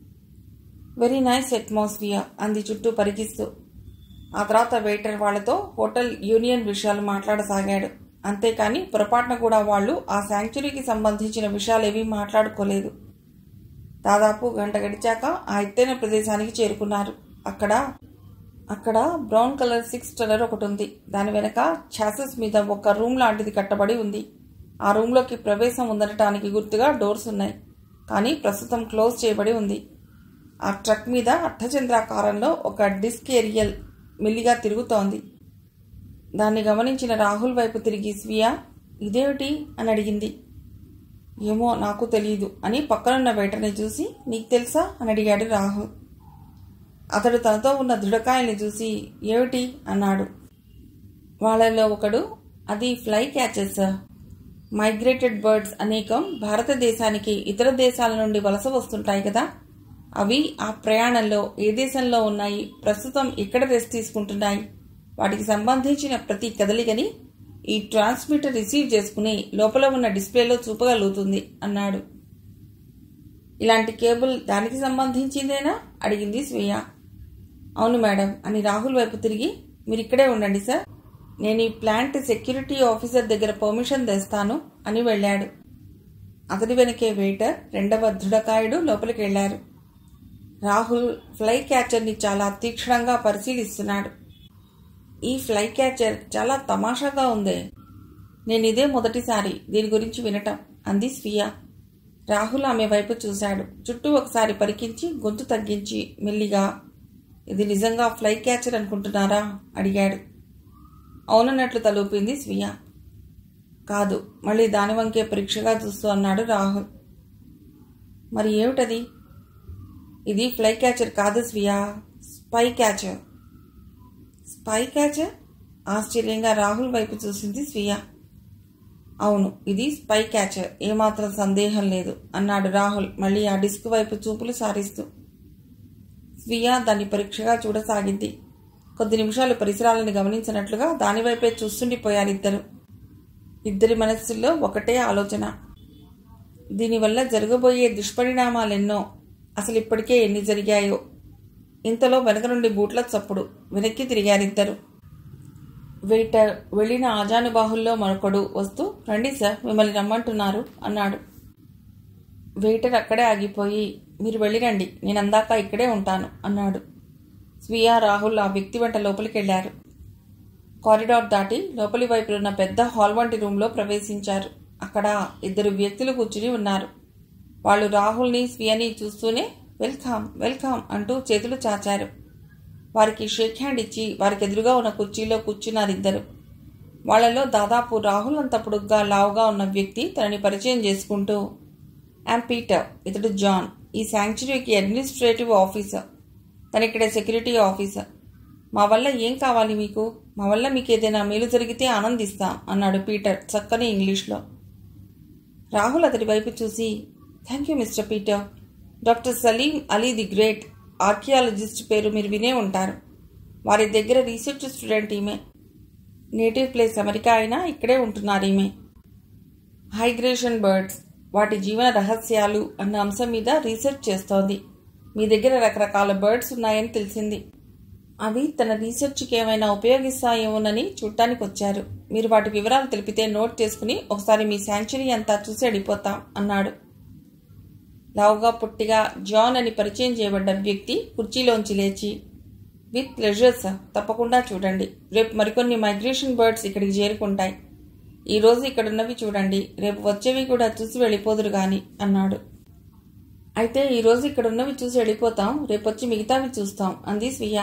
వెరీ నైస్ అట్మాస్ఫియర్ అంది చుట్టూ పరికిస్తూ ఆ తర్వాత వెయిటర్ వాళ్లతో హోటల్ యూనియన్ విషయాలు మాట్లాడసాగాడు అంతేకాని పొరపాటున కూడా వాళ్ళు ఆ శాంక్చురీకి సంబంధించిన విషయాలేవీ మాట్లాడుకోలేదు దాదాపు గంట గడిచాక ఆ ఎత్తైన ప్రదేశానికి చేరుకున్నారు అక్కడ అక్కడ బ్రౌన్ కలర్ సిక్స్ టెలర్ ఒకటి ఉంది దాని వెనక ఛాసెస్ మీద ఒక రూమ్ లాంటిది కట్టబడి ఉంది ఆ రూమ్లోకి ప్రవేశం ఉండటానికి గుర్తుగా డోర్స్ ఉన్నాయి కానీ ప్రస్తుతం క్లోజ్ చేయబడి ఉంది ఆ ట్రక్ మీద అర్థచంద్రాకారంలో ఒక డిస్క్ ఏరియల్ మెల్లిగా తిరుగుతోంది దాన్ని గమనించిన రాహుల్ వైపు తిరిగి స్వియా ఇదేమిటి అని అడిగింది ఏమో నాకు తెలియదు అని పక్కనున్న వెయిటర్ని చూసి నీకు తెలుసా అని అడిగాడు రాహుల్ అతడు తనతో ఉన్న దృఢకాయల్ని చూసి ఏమిటి అన్నాడు వాళ్ళలో ఒకడు అది ఫ్లై క్యాచెస్ మైగ్రేటెడ్ బర్డ్స్ అనేకం భారతదేశానికి ఇతర దేశాల నుండి వలస వస్తుంటాయి కదా అవి ఆ ప్రయాణంలో ఏ దేశంలో ఉన్నాయి ప్రస్తుతం ఎక్కడ రెస్ట్ తీసుకుంటున్నాయి వాటికి సంబంధించిన ప్రతి కదలికని ఈ ట్రాన్స్మిటర్ రిసీవ్ చేసుకుని లోపల ఉన్న డిస్ప్లేలో చూపగలుగుతుంది అన్నాడు ఇలాంటి కేబుల్ దానికి సంబంధించిందేనా అడిగింది స్వీయ అవును మేడం అని రాహుల్ వైపు తిరిగి మీరు ఇక్కడే ఉండండి సార్ నేను ఈ ప్లాంట్ సెక్యూరిటీ ఆఫీసర్ దగ్గర పర్మిషన్ తెస్తాను అని వెళ్ళాడు అతడి వెనకే వెయిటర్ రెండవ దృఢకాయుడు లోపలికి వెళ్లారు రాహుల్ ఫ్లై క్యాచర్ని చాలా తీక్షణంగా పరిశీలిస్తున్నాడు ఈ ఫ్లై క్యాచర్ చాలా తమాషాగా ఉందే నేను ఇదే మొదటిసారి దీని గురించి వినటం అంది స్వియా రాహుల్ ఆమె వైపు చూశాడు చుట్టూ ఒకసారి పరికించి గొంతు తగ్గించి మెల్లిగా ఇది నిజంగా ఫ్లై క్యాచర్ అనుకుంటున్నారా అడిగాడు అవునన్నట్లు తలూపింది స్వియా కాదు మళ్ళీ దాని వంకే పరీక్షగా చూస్తూ అన్నాడు రాహుల్ మరి ఏమిటది ఇది ఫ్లై క్యాచర్ కాదు స్వియా స్పై క్యాచర్ స్పై క్యాచర్ ఆశ్చర్యంగా రాహుల్ వైపు చూసింది స్వియా అవును ఇది స్పై క్యాచర్ ఏమాత్రం సందేహం లేదు అన్నాడు రాహుల్ మళ్ళీ ఆ డిస్క్ వైపు చూపులు సారిస్తూ స్వియా దాన్ని పరీక్షగా చూడసాగింది కొద్ది నిమిషాలు పరిసరాలను గమనించినట్లుగా దానివైపే చూస్తుండిపోయారు ఇద్దరు ఇద్దరి మనస్సుల్లో ఒకటే ఆలోచన దీనివల్ల జరగబోయే దుష్పరిణామాలెన్నో అసలు ఇప్పటికే ఎన్ని జరిగాయో ఇంతలో వెనక నుండి బూట్ల చప్పుడు వెనక్కి తిరిగారిద్దరు వెయిటర్ వెళ్ళిన ఆజానుబాహుల్లో మరొకడు వస్తూ రండి సార్ మిమ్మల్ని రమ్మంటున్నారు అన్నాడు వెయిటర్ అక్కడే ఆగిపోయి మీరు వెళ్ళిరండి నేను అందాక ఇక్కడే ఉంటాను అన్నాడు స్వీయా రాహుల్ ఆ వ్యక్తి వెంట లోపలికి వెళ్లారు కారిడార్ దాటి లోపలి వైపులున్న పెద్ద హాల్ వంటి రూమ్లో ప్రవేశించారు అక్కడ ఇద్దరు వ్యక్తులు కూర్చుని ఉన్నారు వాళ్ళు రాహుల్ని స్వీయని చూస్తూనే వెల్కమ్ వెల్కమ్ అంటూ చేతులు చాచారు వారికి షేక్ హ్యాండ్ ఇచ్చి వారికి ఎదురుగా ఉన్న కుర్చీలో కూర్చున్నారు ఇద్దరు వాళ్లలో దాదాపు రాహుల్ అంత పొడుగ్గా లావుగా ఉన్న వ్యక్తి తనని పరిచయం చేసుకుంటూ యామ్ పీటర్ ఇతడు జాన్ ఈ శాంక్చురీకి అడ్మినిస్ట్రేటివ్ ఆఫీసర్ తను ఇక్కడ సెక్యూరిటీ ఆఫీసర్ మా వల్ల ఏం కావాలి మీకు మా వల్ల మీకు ఏదైనా మేలు జరిగితే ఆనందిస్తాం అన్నాడు పీటర్ చక్కని ఇంగ్లీష్లో రాహుల్ అతడి వైపు చూసి thank you mister Peter doctor Salim Ali the great archaeologist పేరు మీరు వినే ఉంటారు వారి దగ్గర రీసెర్చ్ స్టూడెంట్ ఈమె నేటివ్ ప్లేస్ అమెరికా అయినా ఇక్కడే ఉంటున్నారు ఈమె హైగ్రేషన్ బర్డ్స్ వాటి జీవన రహస్యాలు అన్న అంశం మీద రీసెర్చ్ చేస్తోంది మీ దగ్గర రకరకాల బర్డ్స్ ఉన్నాయని తెలిసింది అవి తన రీసెర్చ్కి ఏమైనా ఉపయోగిస్తాయేమోనని చూడటానికి వచ్చారు మీరు వాటి వివరాలు తెలిపితే నోట్ చేసుకుని ఒకసారి మీ శాంక్చురీ అంతా చూసి వెళ్ళిపోతాం అన్నాడు లావుగా పుట్టిగా జాన్ అని పరిచయం చేయబడ్డ వ్యక్తి కుర్చీలోంచి లేచి విత్ ప్లెజర్ సార్ తప్పకుండా చూడండి రేపు మరికొన్ని మైగ్రేషన్ బర్డ్స్ ఇక్కడికి చేరుకుంటాయి ఈ రోజు ఇక్కడున్నవి చూడండి రేపు వచ్చేవి కూడా చూసి వెళ్ళిపోదురు గాని అన్నాడు అయితే ఈ రోజు ఇక్కడున్నవి చూసి వెళ్ళిపోతాం రేపు వచ్చి మిగతావి చూస్తాం అంది స్వీయ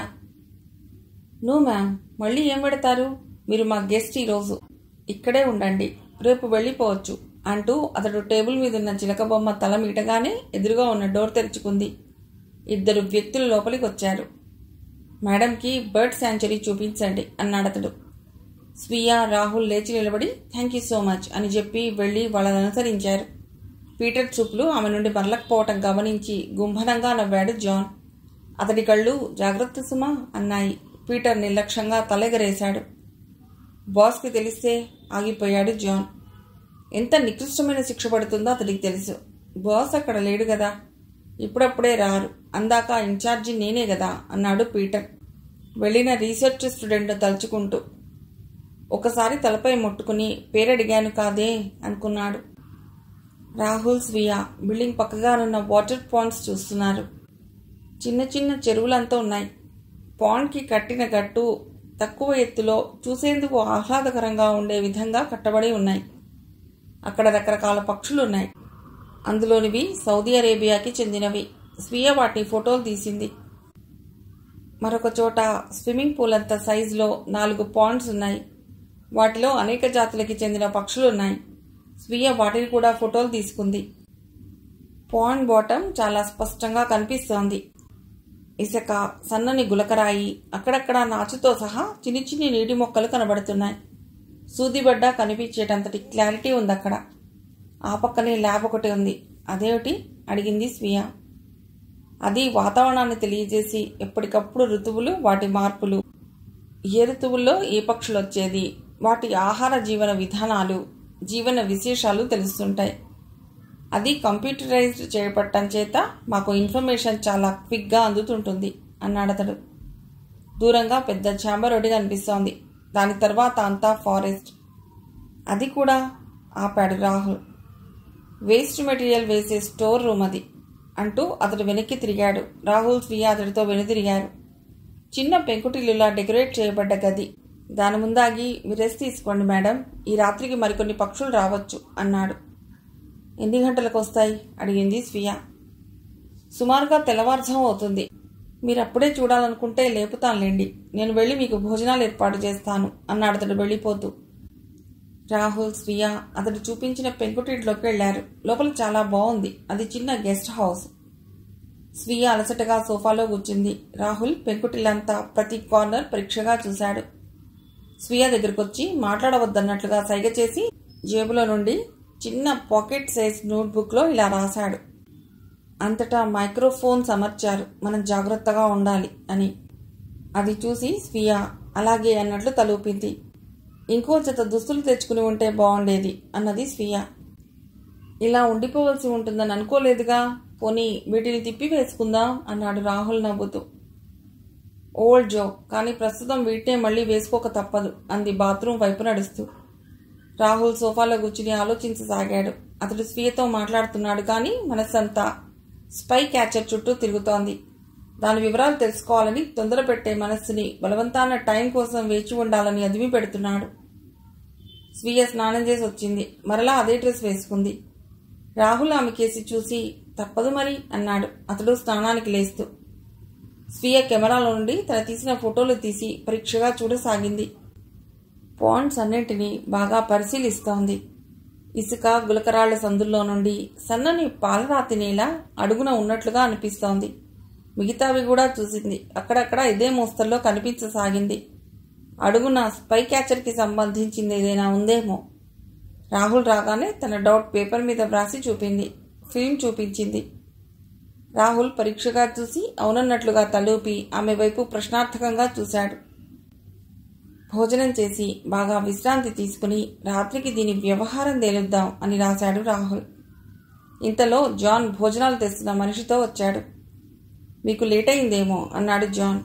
నో మ్యామ్ మళ్ళీ ఏం పెడతారు మీరు మా గెస్ట్ ఈరోజు ఇక్కడే ఉండండి రేపు వెళ్ళిపోవచ్చు అంటూ అతడు టేబుల్ మీద ఉన్న చిలక బొమ్మ తల మీటగానే ఎదురుగా ఉన్న డోర్ తెరుచుకుంది ఇద్దరు వ్యక్తులు లోపలికి వచ్చారు మేడంకి బర్డ్ శాంచురీ చూపించండి అన్నాడు అతడు స్వీయ రాహుల్ లేచి నిలబడి థ్యాంక్ యూ సో మచ్ అని చెప్పి వెళ్ళి వాళ్ళని అనుసరించారు పీటర్ చూపులు ఆమె నుండి మరలకపోవటం గమనించి గుంభనంగా నవ్వాడు జాన్ అతడి కళ్ళు జాగ్రత్త సుమా అన్నాయి పీటర్ నిర్లక్ష్యంగా తలెగరేశాడు బాస్కి తెలిస్తే ఆగిపోయాడు జాన్ ఎంత నికృష్టమైన శిక్ష పడుతుందో అతడికి తెలుసు బాస్ అక్కడ లేడు కదా ఇప్పుడప్పుడే రారు అందాక ఇన్ఛార్జి నేనే కదా అన్నాడు పీటర్ వెళ్ళిన రీసెర్చ్ స్టూడెంట్ తలుచుకుంటూ ఒకసారి తలపై ముట్టుకుని పేరడిగాను కాదే అనుకున్నాడు రాహుల్ స్వియా బిల్డింగ్ పక్కగానున్న వాటర్ పాండ్స్ చూస్తున్నారు చిన్న చిన్న చెరువులంతా ఉన్నాయి పాండ్కి కట్టిన గట్టు తక్కువ ఎత్తులో చూసేందుకు ఆహ్లాదకరంగా ఉండే విధంగా కట్టబడి ఉన్నాయి అక్కడ రకరకాల పక్షులు ఉన్నాయి అందులోనివి సౌదీ అరేబియాకి చెందినవి స్వీయ వాటిని ఫోటోలు తీసింది మరొక చోట స్విమ్మింగ్ పూల్ అంత సైజులో నాలుగు పాండ్స్ ఉన్నాయి వాటిలో అనేక జాతులకి చెందిన పక్షులు ఉన్నాయి స్వీయ వాటిని కూడా ఫోటోలు తీసుకుంది పాండ్ బాటమ్ చాలా స్పష్టంగా కనిపిస్తోంది ఇసుక సన్నని గులకరాయి అక్కడక్కడ నాచుతో సహా చిన్ని చిన్ని నీటి మొక్కలు కనబడుతున్నాయి సూదిబడ్డ కనిపించేటంతటి క్లారిటీ ఉంది అక్కడ ఆ పక్కనే ల్యాబ్ ఒకటి ఉంది అదేమిటి అడిగింది స్వీయ అది వాతావరణాన్ని తెలియజేసి ఎప్పటికప్పుడు ఋతువులు వాటి మార్పులు ఏ ఋతువుల్లో ఏ పక్షులు వచ్చేది వాటి ఆహార జీవన విధానాలు జీవన విశేషాలు తెలుస్తుంటాయి అది కంప్యూటరైజ్డ్ చేయబట్టం చేత మాకు ఇన్ఫర్మేషన్ చాలా క్విక్గా అందుతుంటుంది అన్నాడతడు దూరంగా పెద్ద ఛాంబర్ ఒకటి కనిపిస్తోంది దాని తర్వాత అంతా ఫారెస్ట్ అది కూడా ఆపాడు రాహుల్ వేస్ట్ మెటీరియల్ వేసే స్టోర్ రూమ్ అది అంటూ అతడు వెనక్కి తిరిగాడు రాహుల్ స్వీయ అతడితో వెనుదిరిగారు చిన్న పెంకుటిల్లులా డెకరేట్ చేయబడ్డ గది దాని ముందాగి మీరు రెస్ట్ తీసుకోండి మేడం ఈ రాత్రికి మరికొన్ని పక్షులు రావచ్చు అన్నాడు ఎన్ని గంటలకు వస్తాయి అడిగింది స్వీయ సుమారుగా తెల్లవారుజాము అవుతుంది మీరు అప్పుడే చూడాలనుకుంటే లేపుతానులేండి నేను వెళ్ళి మీకు భోజనాలు ఏర్పాటు చేస్తాను అన్నాడు అతడు వెళ్ళిపోతూ రాహుల్ స్వీయ అతడు చూపించిన పెంకుటింట్లోకి వెళ్లారు లోపల చాలా బాగుంది అది చిన్న గెస్ట్ హౌస్ స్వీయ అలసటగా సోఫాలో కూర్చుంది రాహుల్ పెంకుటిల్లంతా ప్రతి కార్నర్ పరీక్షగా చూశాడు స్వీయ దగ్గరకొచ్చి మాట్లాడవద్దన్నట్లుగా సైగ చేసి జేబులో నుండి చిన్న పాకెట్ సైజ్ నోట్బుక్లో ఇలా రాశాడు అంతటా మైక్రోఫోన్స్ అమర్చారు మనం జాగ్రత్తగా ఉండాలి అని అది చూసి స్వీయ అలాగే అన్నట్లు తలూపింది ఇంకో జత దుస్తులు తెచ్చుకుని ఉంటే బాగుండేది అన్నది స్వీయ ఇలా ఉండిపోవలసి ఉంటుందని అనుకోలేదుగా పోనీ వీటిని తిప్పి వేసుకుందాం అన్నాడు రాహుల్ నవ్వుతూ ఓల్డ్ జో కానీ ప్రస్తుతం వీటినే మళ్ళీ వేసుకోక తప్పదు అంది బాత్రూమ్ వైపు నడుస్తూ రాహుల్ సోఫాలో కూర్చుని ఆలోచించసాగాడు అతడు స్వీయతో మాట్లాడుతున్నాడు కానీ మనస్సంతా స్పై క్యాచర్ చుట్టూ తిరుగుతోంది దాని వివరాలు తెలుసుకోవాలని తొందర పెట్టే మనస్సుని బలవంతాన టైం కోసం వేచి ఉండాలని అదిమి పెడుతున్నాడు స్వీయ స్నానం చేసి వచ్చింది మరలా అదే డ్రెస్ వేసుకుంది రాహుల్ ఆమె కేసి చూసి తప్పదు మరి అన్నాడు అతడు స్నానానికి లేస్తూ స్వీయ కెమెరాలో నుండి తన తీసిన ఫోటోలు తీసి పరీక్షగా చూడసాగింది పాయింట్స్ అన్నింటినీ బాగా పరిశీలిస్తోంది ఇసుక గులకరాళ్ల సందుల్లో నుండి సన్నని పాలరాతి నేల అడుగున ఉన్నట్లుగా అనిపిస్తోంది మిగతావి కూడా చూసింది అక్కడక్కడ ఇదే మోస్తల్లో కనిపించసాగింది అడుగున స్పై క్యాచర్కి సంబంధించింది ఏదైనా ఉందేమో రాహుల్ రాగానే తన డౌట్ పేపర్ మీద వ్రాసి చూపింది ఫిల్మ్ చూపించింది రాహుల్ పరీక్షగా చూసి అవునన్నట్లుగా తలూపి ఆమె వైపు ప్రశ్నార్థకంగా చూశాడు భోజనం చేసి బాగా విశ్రాంతి తీసుకుని రాత్రికి దీని వ్యవహారం తేలుద్దాం అని రాశాడు రాహుల్ ఇంతలో జాన్ భోజనాలు తెస్తున్న మనిషితో వచ్చాడు మీకు లేట్ అయిందేమో అన్నాడు జాన్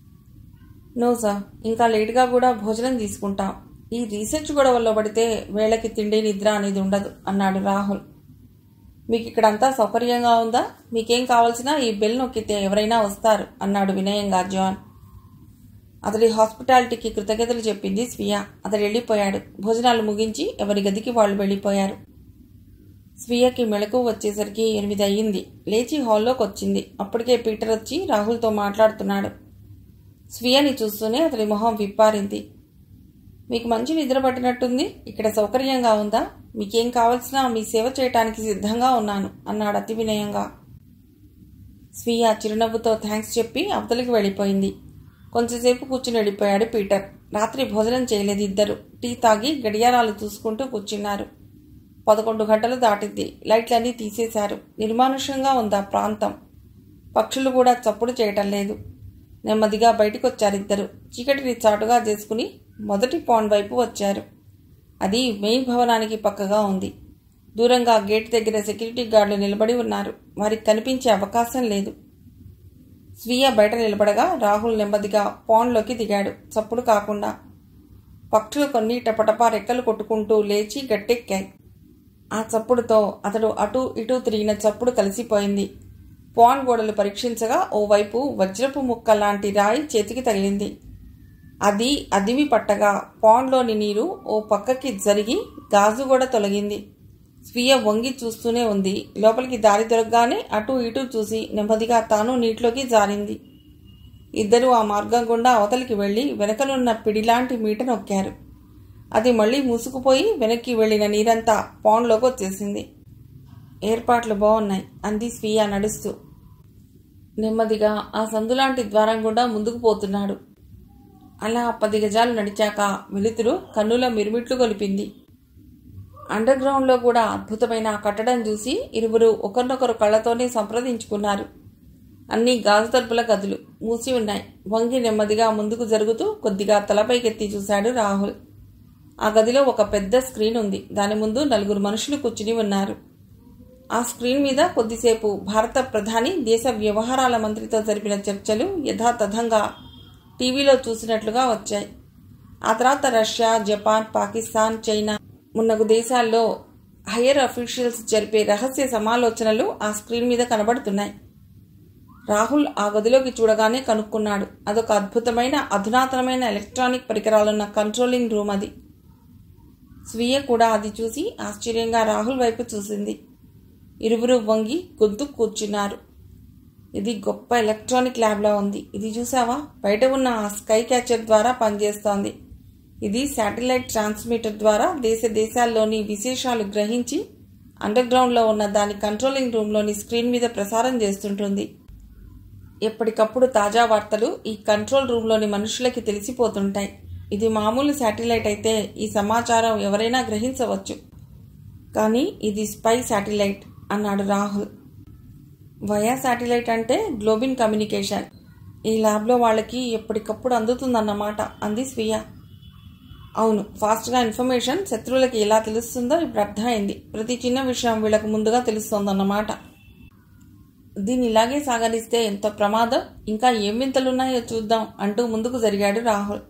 నో సార్ ఇంకా లేటుగా కూడా భోజనం తీసుకుంటాం ఈ రీసెర్చ్ గొడవల్లో పడితే వేళకి తిండి నిద్ర అనేది ఉండదు అన్నాడు రాహుల్ మీకు ఇక్కడంతా సౌకర్యంగా ఉందా మీకేం కావాల్సినా ఈ బెల్ నొక్కితే ఎవరైనా వస్తారు అన్నాడు వినయంగా జాన్ అతడి హాస్పిటాలిటీకి కృతజ్ఞతలు చెప్పింది స్వియ అతడు వెళ్ళిపోయాడు భోజనాలు ముగించి ఎవరి గదికి వాళ్ళు వెళ్ళిపోయారు స్వియకి మెలకు వచ్చేసరికి ఎనిమిది అయ్యింది లేచి హాల్లోకి వచ్చింది అప్పటికే పీటర్ వచ్చి రాహుల్తో మాట్లాడుతున్నాడు స్వియని చూస్తూనే అతడి మొహం విప్పారింది మీకు మంచి నిద్ర పట్టినట్టుంది ఇక్కడ సౌకర్యంగా ఉందా మీకేం కావలసినా మీ సేవ చేయటానికి సిద్ధంగా ఉన్నాను అన్నాడు అతి వినయంగా స్వీయ చిరునవ్వుతో థ్యాంక్స్ చెప్పి అవతలికి వెళ్ళిపోయింది కొంచెంసేపు కూర్చుని వెళ్ళిపోయాడు పీటర్ రాత్రి భోజనం చేయలేదు ఇద్దరు టీ తాగి గడియారాలు చూసుకుంటూ కూర్చున్నారు పదకొండు గంటలు దాటింది లైట్లన్నీ తీసేశారు నిర్మానుష్యంగా ఉందా ప్రాంతం పక్షులు కూడా చప్పుడు చేయటం లేదు నెమ్మదిగా బయటకు వచ్చారిద్దరు చీకటిని చాటుగా చేసుకుని మొదటి పాండ్ వైపు వచ్చారు అది మెయిన్ భవనానికి పక్కగా ఉంది దూరంగా గేట్ దగ్గర సెక్యూరిటీ గార్డులు నిలబడి ఉన్నారు వారికి కనిపించే అవకాశం లేదు స్వీయ బయట నిలబడగా రాహుల్ నెమ్మదిగా పాండ్లోకి దిగాడు చప్పుడు కాకుండా పక్షులు కొన్ని టపటపా రెక్కలు కొట్టుకుంటూ లేచి గట్టెక్కాయి ఆ చప్పుడుతో అతడు అటూ ఇటూ తిరిగిన చప్పుడు కలిసిపోయింది పాండ్ గోడలు పరీక్షించగా ఓవైపు వజ్రపు ముక్క లాంటి రాయి చేతికి తగిలింది అది అదిమి పట్టగా పాండ్లోని నీరు ఓ పక్కకి జరిగి గాజు కూడా తొలగింది స్వీయ వంగి చూస్తూనే ఉంది లోపలికి దారి దొరకగానే అటూ ఇటూ చూసి నెమ్మదిగా తాను నీటిలోకి జారింది ఇద్దరూ ఆ మార్గం గుండా అవతలికి వెళ్ళి వెనకనున్న పిడిలాంటి మీట నొక్కారు అది మళ్ళీ మూసుకుపోయి వెనక్కి వెళ్ళిన నీరంతా పాండ్లోకి వచ్చేసింది ఏర్పాట్లు బాగున్నాయి అంది స్వీయ నడుస్తూ నెమ్మదిగా ఆ సందులాంటి ద్వారం గుండా ముందుకు పోతున్నాడు అలా పది గజాలు నడిచాక వెలుతురు కన్నుల మిరుమిట్లు కొలిపింది అండర్ గ్రౌండ్లో కూడా అద్భుతమైన ఆ కట్టడం చూసి ఇరువురు ఒకరినొకరు కళ్ళతోనే సంప్రదించుకున్నారు అన్ని గాజు తలుపుల గదులు మూసి ఉన్నాయి వంగి నెమ్మదిగా ముందుకు జరుగుతూ కొద్దిగా తలపైకెత్తి చూశాడు రాహుల్ ఆ గదిలో ఒక పెద్ద స్క్రీన్ ఉంది దాని ముందు నలుగురు మనుషులు కూర్చుని ఉన్నారు ఆ స్క్రీన్ మీద కొద్దిసేపు భారత ప్రధాని దేశ వ్యవహారాల మంత్రితో జరిపిన చర్చలు యథాతథంగా టీవీలో చూసినట్లుగా వచ్చాయి ఆ తర్వాత రష్యా జపాన్ పాకిస్తాన్ చైనా మున్నగు దేశాల్లో హయ్యర్ అఫీషియల్స్ జరిపే రహస్య సమాలోచనలు ఆ స్క్రీన్ మీద కనబడుతున్నాయి రాహుల్ ఆ గదిలోకి చూడగానే కనుక్కున్నాడు అదొక అద్భుతమైన అధునాతనమైన ఎలక్ట్రానిక్ పరికరాలున్న కంట్రోలింగ్ రూమ్ అది స్వీయ కూడా అది చూసి ఆశ్చర్యంగా రాహుల్ వైపు చూసింది ఇరువురు వంగి గొంతు కూర్చున్నారు ఇది గొప్ప ఎలక్ట్రానిక్ ల్యాబ్లా ఉంది ఇది చూసావా బయట ఉన్న ఆ స్కై క్యాచర్ ద్వారా పనిచేస్తోంది ఇది శాటిలైట్ ట్రాన్స్మిటర్ ద్వారా దేశ దేశాల్లోని విశేషాలు గ్రహించి అండర్ గ్రౌండ్లో ఉన్న దాని కంట్రోలింగ్ రూమ్లోని స్క్రీన్ మీద ప్రసారం చేస్తుంటుంది ఎప్పటికప్పుడు తాజా వార్తలు ఈ కంట్రోల్ రూమ్లోని మనుషులకి తెలిసిపోతుంటాయి ఇది మామూలు శాటిలైట్ అయితే ఈ సమాచారం ఎవరైనా గ్రహించవచ్చు కానీ ఇది స్పై శాటిలైట్ అన్నాడు రాహుల్ వయా శాటిలైట్ అంటే గ్లోబిన్ కమ్యూనికేషన్ ఈ ల్యాబ్లో వాళ్ళకి ఎప్పటికప్పుడు అందుతుందన్నమాట అంది స్వీయ అవును ఫాస్ట్గా ఇన్ఫర్మేషన్ శత్రువులకి ఎలా తెలుస్తుందో ఇప్పుడు అర్థమైంది ప్రతి చిన్న విషయం వీళ్ళకు ముందుగా తెలుస్తోందన్నమాట దీన్ని ఇలాగే సాగనిస్తే ఎంత ప్రమాదం ఇంకా ఏం వింతలున్నాయో చూద్దాం అంటూ ముందుకు జరిగాడు రాహుల్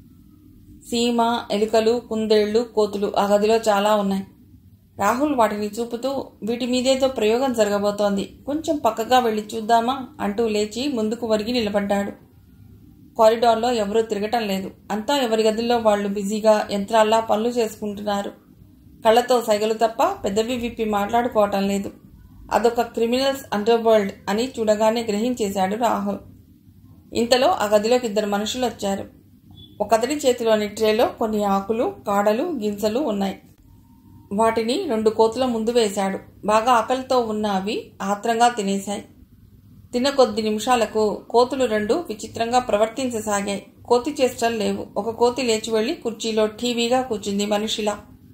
సీమ ఎలుకలు కుందేళ్లు కోతులు ఆ గదిలో చాలా ఉన్నాయి రాహుల్ వాటిని చూపుతూ వీటి మీదేదో ప్రయోగం జరగబోతోంది కొంచెం పక్కగా వెళ్ళి చూద్దామా అంటూ లేచి ముందుకు వరిగి నిలబడ్డాడు కారిడార్లో ఎవరూ తిరగటం లేదు అంతా ఎవరి గదుల్లో వాళ్ళు బిజీగా యంత్రాల్లా పనులు చేసుకుంటున్నారు కళ్ళతో సైగలు తప్ప పెద్దవి విప్పి మాట్లాడుకోవటం లేదు అదొక క్రిమినల్స్ అండర్ వరల్డ్ అని చూడగానే గ్రహించేశాడు రాహుల్ ఇంతలో ఆ గదిలోకి ఇద్దరు మనుషులు వచ్చారు ఒకతడి చేతిలోని ట్రేలో కొన్ని ఆకులు కాడలు గింజలు ఉన్నాయి వాటిని రెండు కోతుల ముందు వేశాడు బాగా ఆకలితో ఉన్న అవి ఆత్రంగా తినేశాయి తిన్న కొద్ది నిమిషాలకు కోతులు రెండు విచిత్రంగా ప్రవర్తించసాగాయి కోతి చేష్టలు లేవు ఒక కోతి లేచి వెళ్లి కుర్చీలో టీవీగా కూర్చుంది మనిషిలా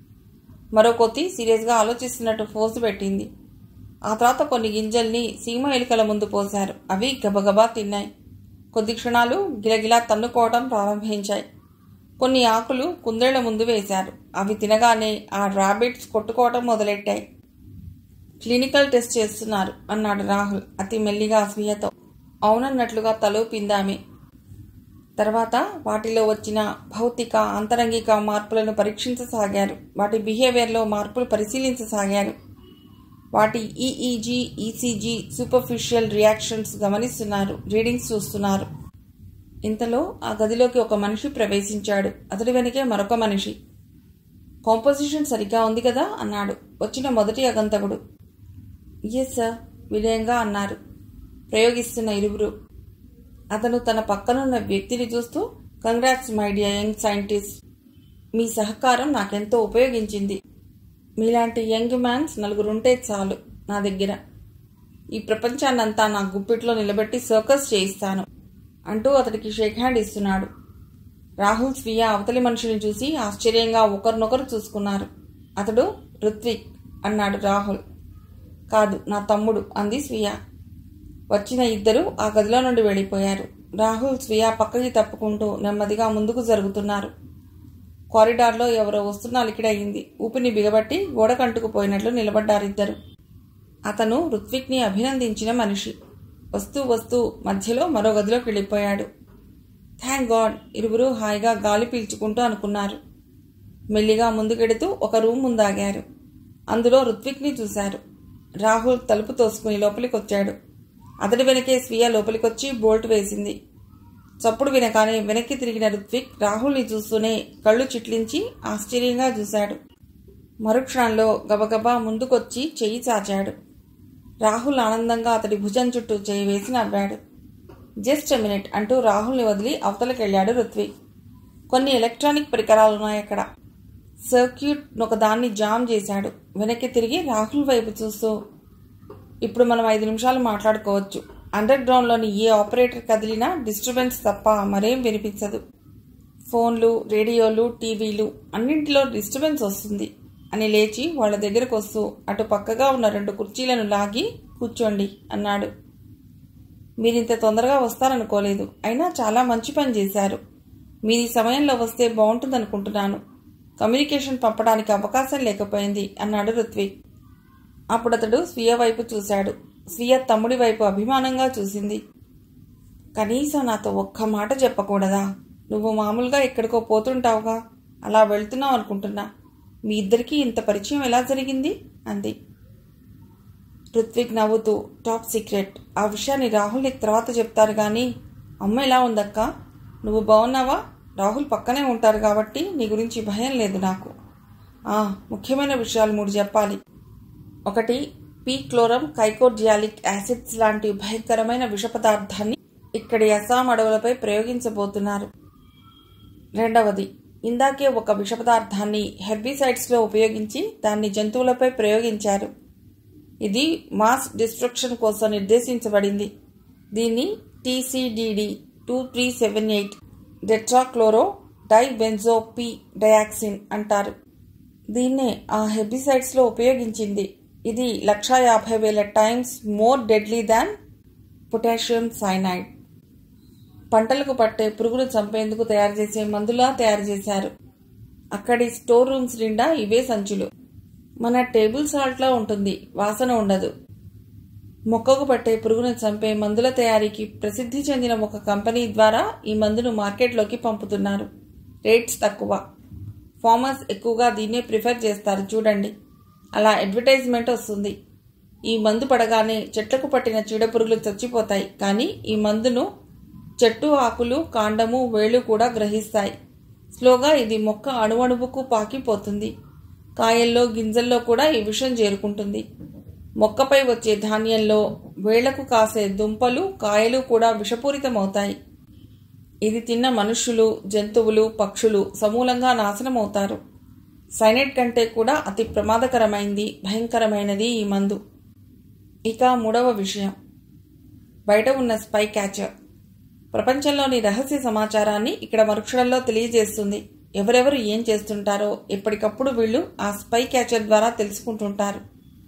మరో కోతి సీరియస్గా ఆలోచిస్తున్నట్టు ఫోజు పెట్టింది ఆ తర్వాత కొన్ని గింజల్ని సీమ ఎలుకల ముందు పోశారు అవి గబగబా తిన్నాయి కొద్ది క్షణాలు గిలగిలా తన్నుకోవడం ప్రారంభించాయి కొన్ని ఆకులు కుందేళ్ల ముందు వేశారు అవి తినగానే ఆ ర్యాబిట్స్ కొట్టుకోవటం మొదలెట్టాయి క్లినికల్ టెస్ట్ చేస్తున్నారు అన్నాడు రాహుల్ అతి మెల్లిగా అసూయతో అవునన్నట్లుగా తలోపిందామె తర్వాత వాటిలో వచ్చిన భౌతిక అంతరంగిక మార్పులను పరీక్షించసాగారు వాటి బిహేవియర్లో మార్పులు పరిశీలించసాగారు వాటి ఈఈజీ ఈసీజీ సూపర్ఫిషియల్ రియాక్షన్స్ గమనిస్తున్నారు రీడింగ్స్ చూస్తున్నారు ఇంతలో ఆ గదిలోకి ఒక మనిషి ప్రవేశించాడు అతడి వెనకే మరొక మనిషి కాంపోజిషన్ సరిగ్గా ఉంది కదా అన్నాడు వచ్చిన మొదటి అగంతకుడు ఎస్ సార్ వినయంగా అన్నారు ప్రయోగిస్తున్న ఇరువురు అతను తన పక్కనున్న వ్యక్తిని చూస్తూ congrats my dear young scientist మీ సహకారం నాకెంతో ఉపయోగించింది మీలాంటి యంగ్ మ్యాన్స్ నలుగురుంటే చాలు నా దగ్గర ఈ ప్రపంచాన్నంతా నా గుప్పిట్లో నిలబెట్టి సర్కస్ చేయిస్తాను అంటూ అతడికి షేక్ హ్యాండ్ ఇస్తున్నాడు రాహుల్ స్వీయ అవతలి మనిషిని చూసి ఆశ్చర్యంగా ఒకరినొకరు చూసుకున్నారు అతడు రుత్విక్ అన్నాడు రాహుల్ కాదు నా తమ్ముడు అంది స్వీయ వచ్చిన ఇద్దరు ఆ గదిలో నుండి వెళ్ళిపోయారు రాహుల్ స్వీయ పక్కకి తప్పుకుంటూ నెమ్మదిగా ముందుకు జరుగుతున్నారు కారిడార్లో ఎవరో వస్తున్న అలికిడయింది ఊపిని బిగబట్టి గోడ కంటుకుపోయినట్లు నిలబడ్డారిద్దరు అతను రుత్విక్ని అభినందించిన మనిషి వస్తూ వస్తూ మధ్యలో మరో గదిలోకి వెళ్ళిపోయాడు థ్యాంక్ గాడ్ ఇరువురు హాయిగా గాలి పీల్చుకుంటూ అనుకున్నారు మెల్లిగా ముందుకెడుతూ ఒక రూమ్ ముందాగారు అందులో రుత్విక్ని చూశారు రాహుల్ తలుపు తోసుకుని లోపలికి వచ్చాడు అతడి వెనకే స్వీయ లోపలికొచ్చి బోల్ట్ వేసింది చప్పుడు వినగానే వెనక్కి తిరిగిన రుత్విక్ రాహుల్ని చూస్తూనే కళ్ళు చిట్లించి ఆశ్చర్యంగా చూశాడు మరుక్షణంలో గబగబా ముందుకొచ్చి చెయ్యి చాచాడు రాహుల్ ఆనందంగా అతడి భుజం చుట్టూ చేయి వేసి నవ్వాడు జస్ట్ ఎ మినిట్ అంటూ రాహుల్ని వదిలి అవతలకెళ్ళాడు రుత్విక్ కొన్ని ఎలక్ట్రానిక్ పరికరాలున్నాయి అక్కడ సర్క్యూట్ ఒకదాన్ని జామ్ చేశాడు వెనక్కి తిరిగి రాహుల్ వైపు చూస్తూ ఇప్పుడు మనం ఐదు నిమిషాలు మాట్లాడుకోవచ్చు అండర్ గ్రౌండ్లోని ఏ ఆపరేటర్ కదిలినా డిస్టర్బెన్స్ తప్ప మరేం వినిపించదు ఫోన్లు రేడియోలు టీవీలు అన్నింటిలో డిస్టర్బెన్స్ వస్తుంది అని లేచి వాళ్ళ దగ్గరకు వస్తూ అటు పక్కగా ఉన్న రెండు కుర్చీలను లాగి కూర్చోండి అన్నాడు మీరింత తొందరగా వస్తారనుకోలేదు అయినా చాలా మంచి పని చేశారు మీరు ఈ సమయంలో వస్తే బాగుంటుందనుకుంటున్నాను కమ్యూనికేషన్ పంపడానికి అవకాశం లేకపోయింది అన్నాడు రుత్విక్ అప్పుడు అతడు స్వీయ వైపు చూశాడు స్వీయ తమ్ముడి వైపు అభిమానంగా చూసింది కనీసం నాతో ఒక్క మాట చెప్పకూడదా నువ్వు మామూలుగా ఎక్కడికో పోతుంటావుగా అలా వెళ్తున్నావు అనుకుంటున్నా మీ ఇద్దరికీ ఇంత పరిచయం ఎలా జరిగింది అంది రుత్విక్ నవ్వుతూ టాప్ సీక్రెట్ ఆ విషయాన్ని రాహుల్ నీకు తర్వాత చెప్తారు కానీ అమ్మ ఎలా ఉందక్క నువ్వు బాగున్నావా రాహుల్ పక్కనే ఉంటారు కాబట్టి నీ గురించి భయం లేదు నాకు ఆ ముఖ్యమైన విషయాలు మూడు చెప్పాలి ఒకటి పీక్లోరం కైకోర్జియాలిక్ యాసిడ్స్ లాంటి భయంకరమైన విష పదార్థాన్ని ఇక్కడి అస్సాం అడవులపై ప్రయోగించబోతున్నారు రెండవది ఇందాకే ఒక విష పదార్థాన్ని హెర్బిసైడ్స్లో ఉపయోగించి దాన్ని జంతువులపై ప్రయోగించారు ఇది మాస్ డిస్ట్రక్షన్ కోసం నిర్దేశించబడింది దీన్ని TCDD two three seven eight tetrachloro dibenzo p dioxin అంటారు దీన్నే ఆ హెబిసైడ్స్లో ఉపయోగించింది ఇది లక్షా యాభై వేల times more deadly than potassium cyanide పంటలకు పట్టే పురుగును చంపేందుకు తయారు చేసే మందులా తయారు చేశారు అక్కడి స్టోర్ రూమ్స్ నిండా ఇవే సంచులు మన టేబుల్ సాల్ట్లా ఉంటుంది వాసన ఉండదు మొక్కకు పట్టే పురుగును చంపే మందుల తయారీకి ప్రసిద్ధి చెందిన ఒక కంపెనీ ద్వారా ఈ మందును మార్కెట్లోకి పంపుతున్నారు రేట్స్ తక్కువ ఫార్మర్స్ ఎక్కువగా దీన్నే ప్రిఫర్ చేస్తారు చూడండి అలా అడ్వర్టైజ్మెంట్ వస్తుంది ఈ మందు పడగానే చెట్లకు పట్టిన చీడపురుగులు చచ్చిపోతాయి కానీ ఈ మందును చెట్టు ఆకులు కాండము వేళ్ళు కూడా గ్రహిస్తాయి స్లోగా ఇది మొక్క అణువణువుకు పాకిపోతుంది కాయల్లో గింజల్లో కూడా ఈ విషం చేరుకుంటుంది మొక్కపై వచ్చే ధాన్యంలో వేళ్లకు కాసే దుంపలు కాయలు కూడా విషపూరితమవుతాయి ఇది తిన్న మనుష్యులు జంతువులు పక్షులు సమూలంగా నాశనమవుతారు సైనైడ్ కంటే కూడా అతి ప్రమాదకరమైంది భయంకరమైనది ఈ మందు ఇక మూడవ విషయం బయట ఉన్న స్పై క్యాచర్ ప్రపంచంలోని రహస్య సమాచారాన్ని ఇక్కడ మరుక్షణంలో తెలియజేస్తుంది ఎవరెవరు ఏం చేస్తుంటారో ఎప్పటికప్పుడు వీళ్ళు ఆ స్పై క్యాచర్ ద్వారా తెలుసుకుంటుంటారు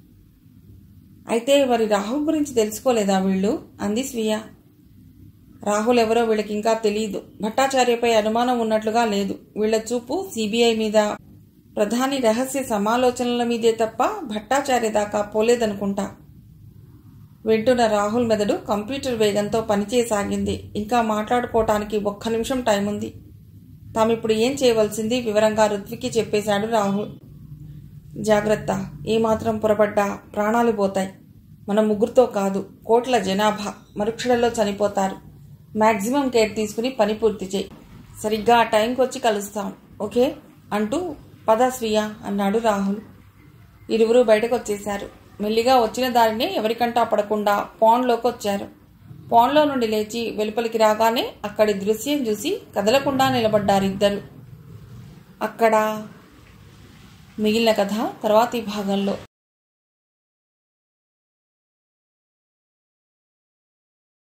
అయితే మరి రాహుల్ గురించి తెలుసుకోలేదా వీళ్ళు అంది స్వీయ రాహుల్ ఎవరో వీళ్ళకి ఇంకా తెలియదు భట్టాచార్యపై అనుమానం ఉన్నట్లుగా లేదు వీళ్ల చూపు సిబిఐ మీద ప్రధాని రహస్య సమాలోచనల మీదే తప్ప భట్టాచార్య దాకా పోలేదనుకుంటా వింటున్న రాహుల్ మెదడు కంప్యూటర్ వేగంతో పనిచేయసాగింది ఇంకా మాట్లాడుకోవటానికి ఒక్క నిమిషం టైం ఉంది తామిప్పుడు ఏం చేయవలసింది వివరంగా రుత్వికి చెప్పేశాడు రాహుల్ జాగ్రత్త ఏమాత్రం పొరపడ్డా ప్రాణాలు పోతాయి మన ముగ్గురితో కాదు కోట్ల జనాభా మరుక్షణంలో చనిపోతారు మ్యాక్సిమం కేర్ తీసుకుని పని పూర్తి చేయి సరిగ్గా ఆ టైంకి వచ్చి కలుస్తాం ఓకే అంటూ పద స్వీయ అన్నాడు రాహుల్ ఇరువురు బయటకు వచ్చేశారు మెల్లిగా వచ్చిన దారినే ఎవరికంటా పడకుండా పాండ్లోకి వచ్చారు పాండ్లో నుండి లేచి వెలుపలికి రాగానే అక్కడి దృశ్యం చూసి కదలకుండా నిలబడ్డారు ఇద్దరు అక్కడ మిగిలిన కథ తర్వాతి భాగంలో